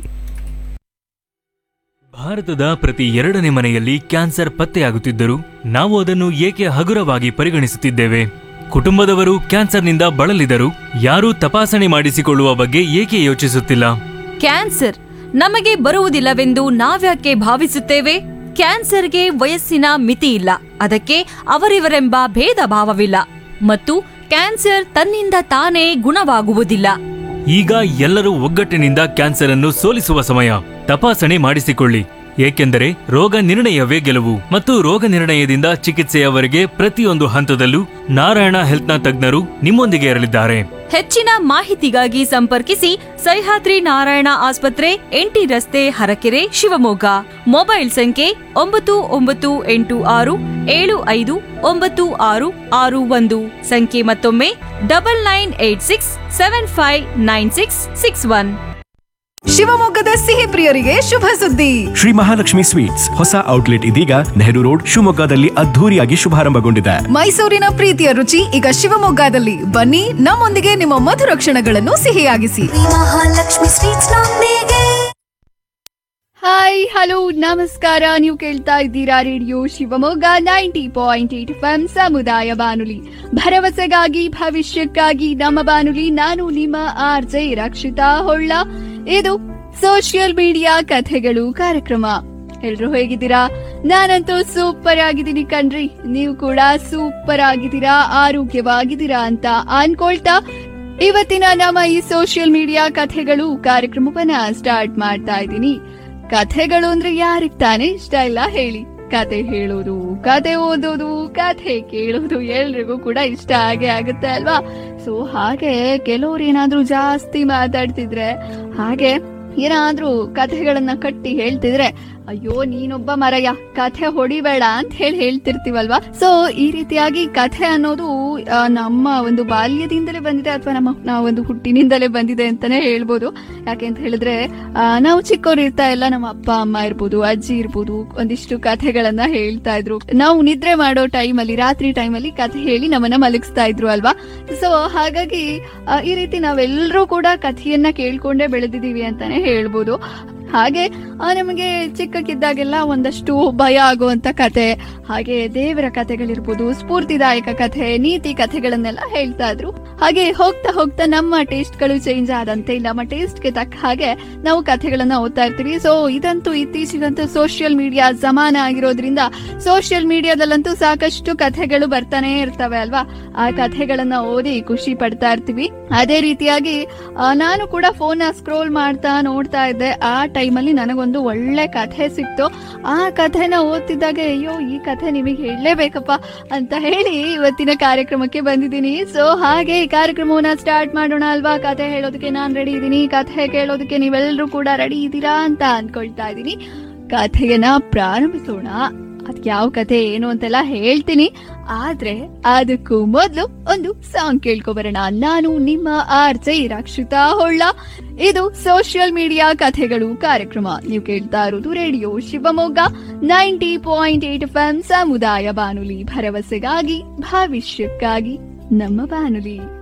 ಭಾರತದ ಪ್ರತಿ ಎರಡನೇ ಮನೆಯಲ್ಲಿ ಕ್ಯಾನ್ಸರ್ ಪತ್ತೆಯಾಗುತ್ತಿದ್ದರೂ ನಾವು ಅದನ್ನು ಏಕೆ ಹಗುರವಾಗಿ ಪರಿಗಣಿಸುತ್ತಿದ್ದೇವೆ ಕುಟುಂಬದವರು ಕ್ಯಾನ್ಸರ್ನಿಂದ ಬಳಲಿದರು ಯಾರೂ ತಪಾಸಣೆ ಮಾಡಿಸಿಕೊಳ್ಳುವ ಬಗ್ಗೆ ಏಕೆ ಯೋಚಿಸುತ್ತಿಲ್ಲ ಕ್ಯಾನ್ಸರ್ ನಮಗೆ ಬರುವುದಿಲ್ಲವೆಂದು ನಾವ್ಯಾಕೆ ಭಾವಿಸುತ್ತೇವೆ ಕ್ಯಾನ್ಸರ್ಗೆ ವಯಸ್ಸಿನ ಮಿತಿ ಇಲ್ಲ ಅದಕ್ಕೆ ಅವರಿವರೆಂಬ ಭೇದ ಭಾವವಿಲ್ಲ ಮತ್ತು ಕ್ಯಾನ್ಸರ್ ತನ್ನಿಂದ ತಾನೇ ಗುಣವಾಗುವುದಿಲ್ಲ ಈಗ ಎಲ್ಲರೂ ಒಗ್ಗಟ್ಟಿನಿಂದ ಕ್ಯಾನ್ಸರ್ ಅನ್ನು ಸೋಲಿಸುವ ಸಮಯ ತಪಾಸಣೆ ಮಾಡಿಸಿಕೊಳ್ಳಿ ಏಕೆಂದರೆ ರೋಗ ನಿರ್ಣಯವೇ ಗೆಲುವು ಮತ್ತು ರೋಗ ನಿರ್ಣಯದಿಂದ ಚಿಕಿತ್ಸೆಯವರೆಗೆ ಪ್ರತಿಯೊಂದು ಹಂತದಲ್ಲೂ ನಾರಾಯಣ ಹೆಲ್ತ್ನ ತಜ್ಞರು ನಿಮ್ಮೊಂದಿಗೆ ಇರಲಿದ್ದಾರೆ ಹೆಚ್ಚಿನ ಮಾಹಿತಿಗಾಗಿ ಸಂಪರ್ಕಿಸಿ ಸಹ್ಯಾದ್ರಿ ನಾರಾಯಣ ಆಸ್ಪತ್ರೆ ಎಂಟಿ ರಸ್ತೆ ಹರಕೆರೆ ಶಿವಮೊಗ್ಗ ಮೊಬೈಲ್ ಸಂಖ್ಯೆ ಒಂಬತ್ತು ಒಂಬತ್ತು ಎಂಟು ಆರು ಏಳು ಐದು ಒಂಬತ್ತು ಆರು ಆರು ಒಂದು ಸಂಖ್ಯೆ ಮತ್ತೊಮ್ಮೆ double nine eight six seven five nine six six one ಶಿವಮೊಗ್ಗದ ಸಿಹಿ ಪ್ರಿಯರಿಗೆ ಶುಭ ಸುದ್ದಿ ಶ್ರೀ ಮಹಾಲಕ್ಷ್ಮಿ ಸ್ವೀಟ್ಸ್ ಹೊಸ ಔಟ್ಲೆಟ್ ಇದೀಗ ನೆಹರು ರೋಡ್ ಶಿವಮೊಗ್ಗದಲ್ಲಿ ಅದ್ಧೂರಿಯಾಗಿ ಶುಭಾರಂಭಗೊಂಡಿದೆ ಮೈಸೂರಿನ ಪ್ರೀತಿಯ ರುಚಿ ಈಗ ಶಿವಮೊಗ್ಗದಲ್ಲಿ ಬನ್ನಿ ನಮ್ಮೊಂದಿಗೆ ನಿಮ್ಮ ಮಧುರ ಕ್ಷಣಗಳನ್ನು ಸಿಹಿಯಾಗಿಸಿ ಮಹಾಲಕ್ಷ್ಮಿ ಸ್ವೀಟ್ಸ್ ನೊಂದಿಗೆ ಹಾಯ್ ಹಲೋ ನಮಸ್ಕಾರ ನೀವು ಕೇಳ್ತಾ ಇದ್ದೀರಾ radio Shivamogga ninety point eight F ಸಮುದಾಯ ಬಾನುಲಿ ಭರವಸೆಗಾಗಿ ಭವಿಷ್ಯಕ್ಕಾಗಿ ನಮ್ಮ ಬಾನುಲಿ ನಾನು ನಿಮ್ಮ ಆರ್ ಜೆ ರಕ್ಷಿತಾ ಹೊಳ್ಳ ಇದು ಸೋಷಿಯಲ್ ಮೀಡಿಯಾ ಕಥೆಗಳು ಕಾರ್ಯಕ್ರಮ ಎಲ್ರು ಹೇಗಿದ್ದೀರಾ ನಾನಂತೂ ಸೂಪರ್ ಆಗಿದ್ದೀನಿ ಕಣ್ರಿ ನೀವು ಕೂಡ ಸೂಪರ್ ಆಗಿದ್ದೀರಾ ಆರೋಗ್ಯವಾಗಿದ್ದೀರಾ ಅಂತ ಅನ್ಕೊಳ್ತಾ ಇವತ್ತಿನ ನಮ್ಮ ಈ ಸೋಷಿಯಲ್ ಮೀಡಿಯಾ ಕಥೆಗಳು ಕಾರ್ಯಕ್ರಮವನ್ನ ಸ್ಟಾರ್ಟ್ ಮಾಡ್ತಾ ಇದ್ದೀನಿ ಕಥೆಗಳು ಅಂದ್ರೆ ಯಾರಿಗ್ ತಾನೇ ಇಷ್ಟ ಇಲ್ಲ ಹೇಳಿ ಕತೆ ಹೇಳೋದು ಕತೆ ಓದೋದು ಕಥೆ ಕೇಳೋದು ಎಲ್ರಿಗೂ ಕೂಡ ಇಷ್ಟ ಆಗೇ ಆಗುತ್ತೆ ಅಲ್ವಾ ಸೊ ಹಾಗೆ ಕೆಲವ್ರು ಏನಾದ್ರೂ ಜಾಸ್ತಿ ಮಾತಾಡ್ತಿದ್ರೆ ಹಾಗೆ ಏನಾದ್ರೂ ಕಥೆಗಳನ್ನ ಕಟ್ಟಿ ಹೇಳ್ತಿದ್ರೆ ಅಯ್ಯೋ ನೀನೊಬ್ಬ ಮರಯ್ಯ ಕಥೆ ಹೊಡಿಬೇಡ ಅಂತ ಹೇಳಿ ಹೇಳ್ತಿರ್ತೀವಲ್ವಾ ಸೊ ಈ ರೀತಿಯಾಗಿ ಕಥೆ ಅನ್ನೋದು ಆ, ನಮ್ಮ ಒಂದು ಬಾಲ್ಯದಿಂದಲೇ ಬಂದಿದೆ ಅಥವಾ ನಮ್ಮ ನಾವು ಒಂದು ಹುಟ್ಟಿನಿಂದಲೇ ಬಂದಿದೆ ಅಂತಾನೆ ಹೇಳ್ಬೋದು ಯಾಕೆ ಅಂತ ಹೇಳಿದ್ರೆ ಆ, ನಾವು ಚಿಕ್ಕವ್ರು ಇರ್ತಾ ಎಲ್ಲ ನಮ್ಮ ಅಪ್ಪ ಅಮ್ಮ ಇರ್ಬೋದು ಅಜ್ಜಿ ಇರ್ಬೋದು ಒಂದಿಷ್ಟು ಕಥೆಗಳನ್ನ ಹೇಳ್ತಾ ಇದ್ರು ನಾವು ನಿದ್ರೆ ಮಾಡೋ ಟೈಮಲ್ಲಿ ರಾತ್ರಿ ಟೈಮಲ್ಲಿ ಕಥೆ ಹೇಳಿ ನಮ್ಮನ್ನ ಮಲಗಿಸ್ತಾ ಇದ್ರು ಅಲ್ವಾ ಸೊ ಹಾಗಾಗಿ ಆ, ಈ ರೀತಿ ನಾವೆಲ್ಲರೂ ಕೂಡ ಕಥೆಯನ್ನ ಕೇಳ್ಕೊಂಡೇ ಬೆಳೆದಿದೀವಿ ಅಂತಾನೆ ಹೇಳ್ಬೋದು ಹಾಗೆ ಆ, ನಮಗೆ ಚಿಕ್ಕಕ್ಕಿದ್ದಾಗೆಲ್ಲ ಒಂದಷ್ಟು ಭಯ ಆಗುವಂತ ಕತೆ ಹಾಗೆ ದೇವರ ಕಥೆಗಳಿರ್ಬೋದು ಸ್ಫೂರ್ತಿದಾಯಕ ಕಥೆ ನೀತಿ ಕಥೆಗಳನ್ನೆಲ್ಲ ಹೇಳ್ತಾ ಇದ್ರು ಹಾಗೆ ಹೋಗ್ತಾ ಹೋಗ್ತಾ ನಮ್ಮ ಟೇಸ್ಟ್ಗಳು ಚೇಂಜ್ ಆದಂತೆ ನಮ್ಮ ಟೇಸ್ಟ್ಗೆ ತಕ್ಕ ಹಾಗೆ ನಾವು ಕಥೆಗಳನ್ನ ಓದ್ತಾ ಇರ್ತೀವಿ ಸೊ ಇದಂತೂ ಇತ್ತೀಚೆಗಂತೂ ಸೋಷಿಯಲ್ ಮೀಡಿಯಾ ಜಮಾನ ಆಗಿರೋದ್ರಿಂದ ಸೋಷಿಯಲ್ ಮೀಡಿಯಾದಲ್ಲಂತೂ ಸಾಕಷ್ಟು ಕಥೆಗಳು ಬರ್ತಾನೆ ಇರ್ತವೆ ಅಲ್ವಾ ಆ ಕಥೆಗಳನ್ನ ಓದಿ ಖುಷಿ ಪಡ್ತಾ ಇರ್ತೀವಿ ಅದೇ ರೀತಿಯಾಗಿ ಆ, ನಾನು ಕೂಡ ಫೋನ್ ಸ್ಕ್ರೋಲ್ ಮಾಡ್ತಾ ನೋಡ್ತಾ ಇದ್ದೆ ಆ ಟೈಮಲ್ಲಿ ನನಗೊಂದು ಒಳ್ಳೆ ಕಥೆ ಸಿಕ್ತು ಆ ಕಥೆನ ಓದ್ತಿದ್ದಾಗ ಅಯ್ಯೋ ಈ ಕಥೆ ನಿಮಗೆ ಹೇಳಲೇಬೇಕಪ್ಪ ಅಂತ ಹೇಳಿ ಇವತ್ತಿನ ಕಾರ್ಯಕ್ರಮಕ್ಕೆ ಬಂದಿದ್ದೀನಿ ಸೊ ಹಾಗೆ ಈ ಕಾರ್ಯಕ್ರಮವನ್ನ ಸ್ಟಾರ್ಟ್ ಮಾಡೋಣ ಅಲ್ವಾ ಕಥೆ ಹೇಳೋದಕ್ಕೆ ನಾನು ರೆಡಿ ಇದ್ದೀನಿ ಕಥೆ ಕೇಳೋದಕ್ಕೆ ನೀವೆಲ್ಲರೂ ಕೂಡ ರೆಡಿ ಇದ್ದೀರಾ ಅಂತ ಅನ್ಕೊಳ್ತಾ ಇದ್ದೀನಿ ಕಥೆಯನ್ನ ಪ್ರಾರಂಭಿಸೋಣ ಅದ್ ಯಾವ ಕಥೆ ಏನು ಅಂತೆಲ್ಲ ಹೇಳ್ತೀನಿ ಆದ್ರೆ ಅದಕ್ಕೂ ಮೊದಲು ಒಂದು ಸಾಂಗ್ ಕೇಳ್ಕೊಬರೋಣ ನಾನು ನಿಮ್ಮ ಆರ್ಜೆ ರಕ್ಷಿತಾ ಹೊಳ್ಳ ಇದು ಸೋಷಿಯಲ್ ಮೀಡಿಯಾ ಕಥೆಗಳು ಕಾರ್ಯಕ್ರಮ ನೀವು ಕೇಳ್ತಾ ಇರೋದು radio Shivamogga ninety point eight F M ಸಮುದಾಯ ಬಾನುಲಿ ಭರವಸೆಗಾಗಿ ಭವಿಷ್ಯಕ್ಕಾಗಿ ನಮ್ಮ ಬಾನುಲಿ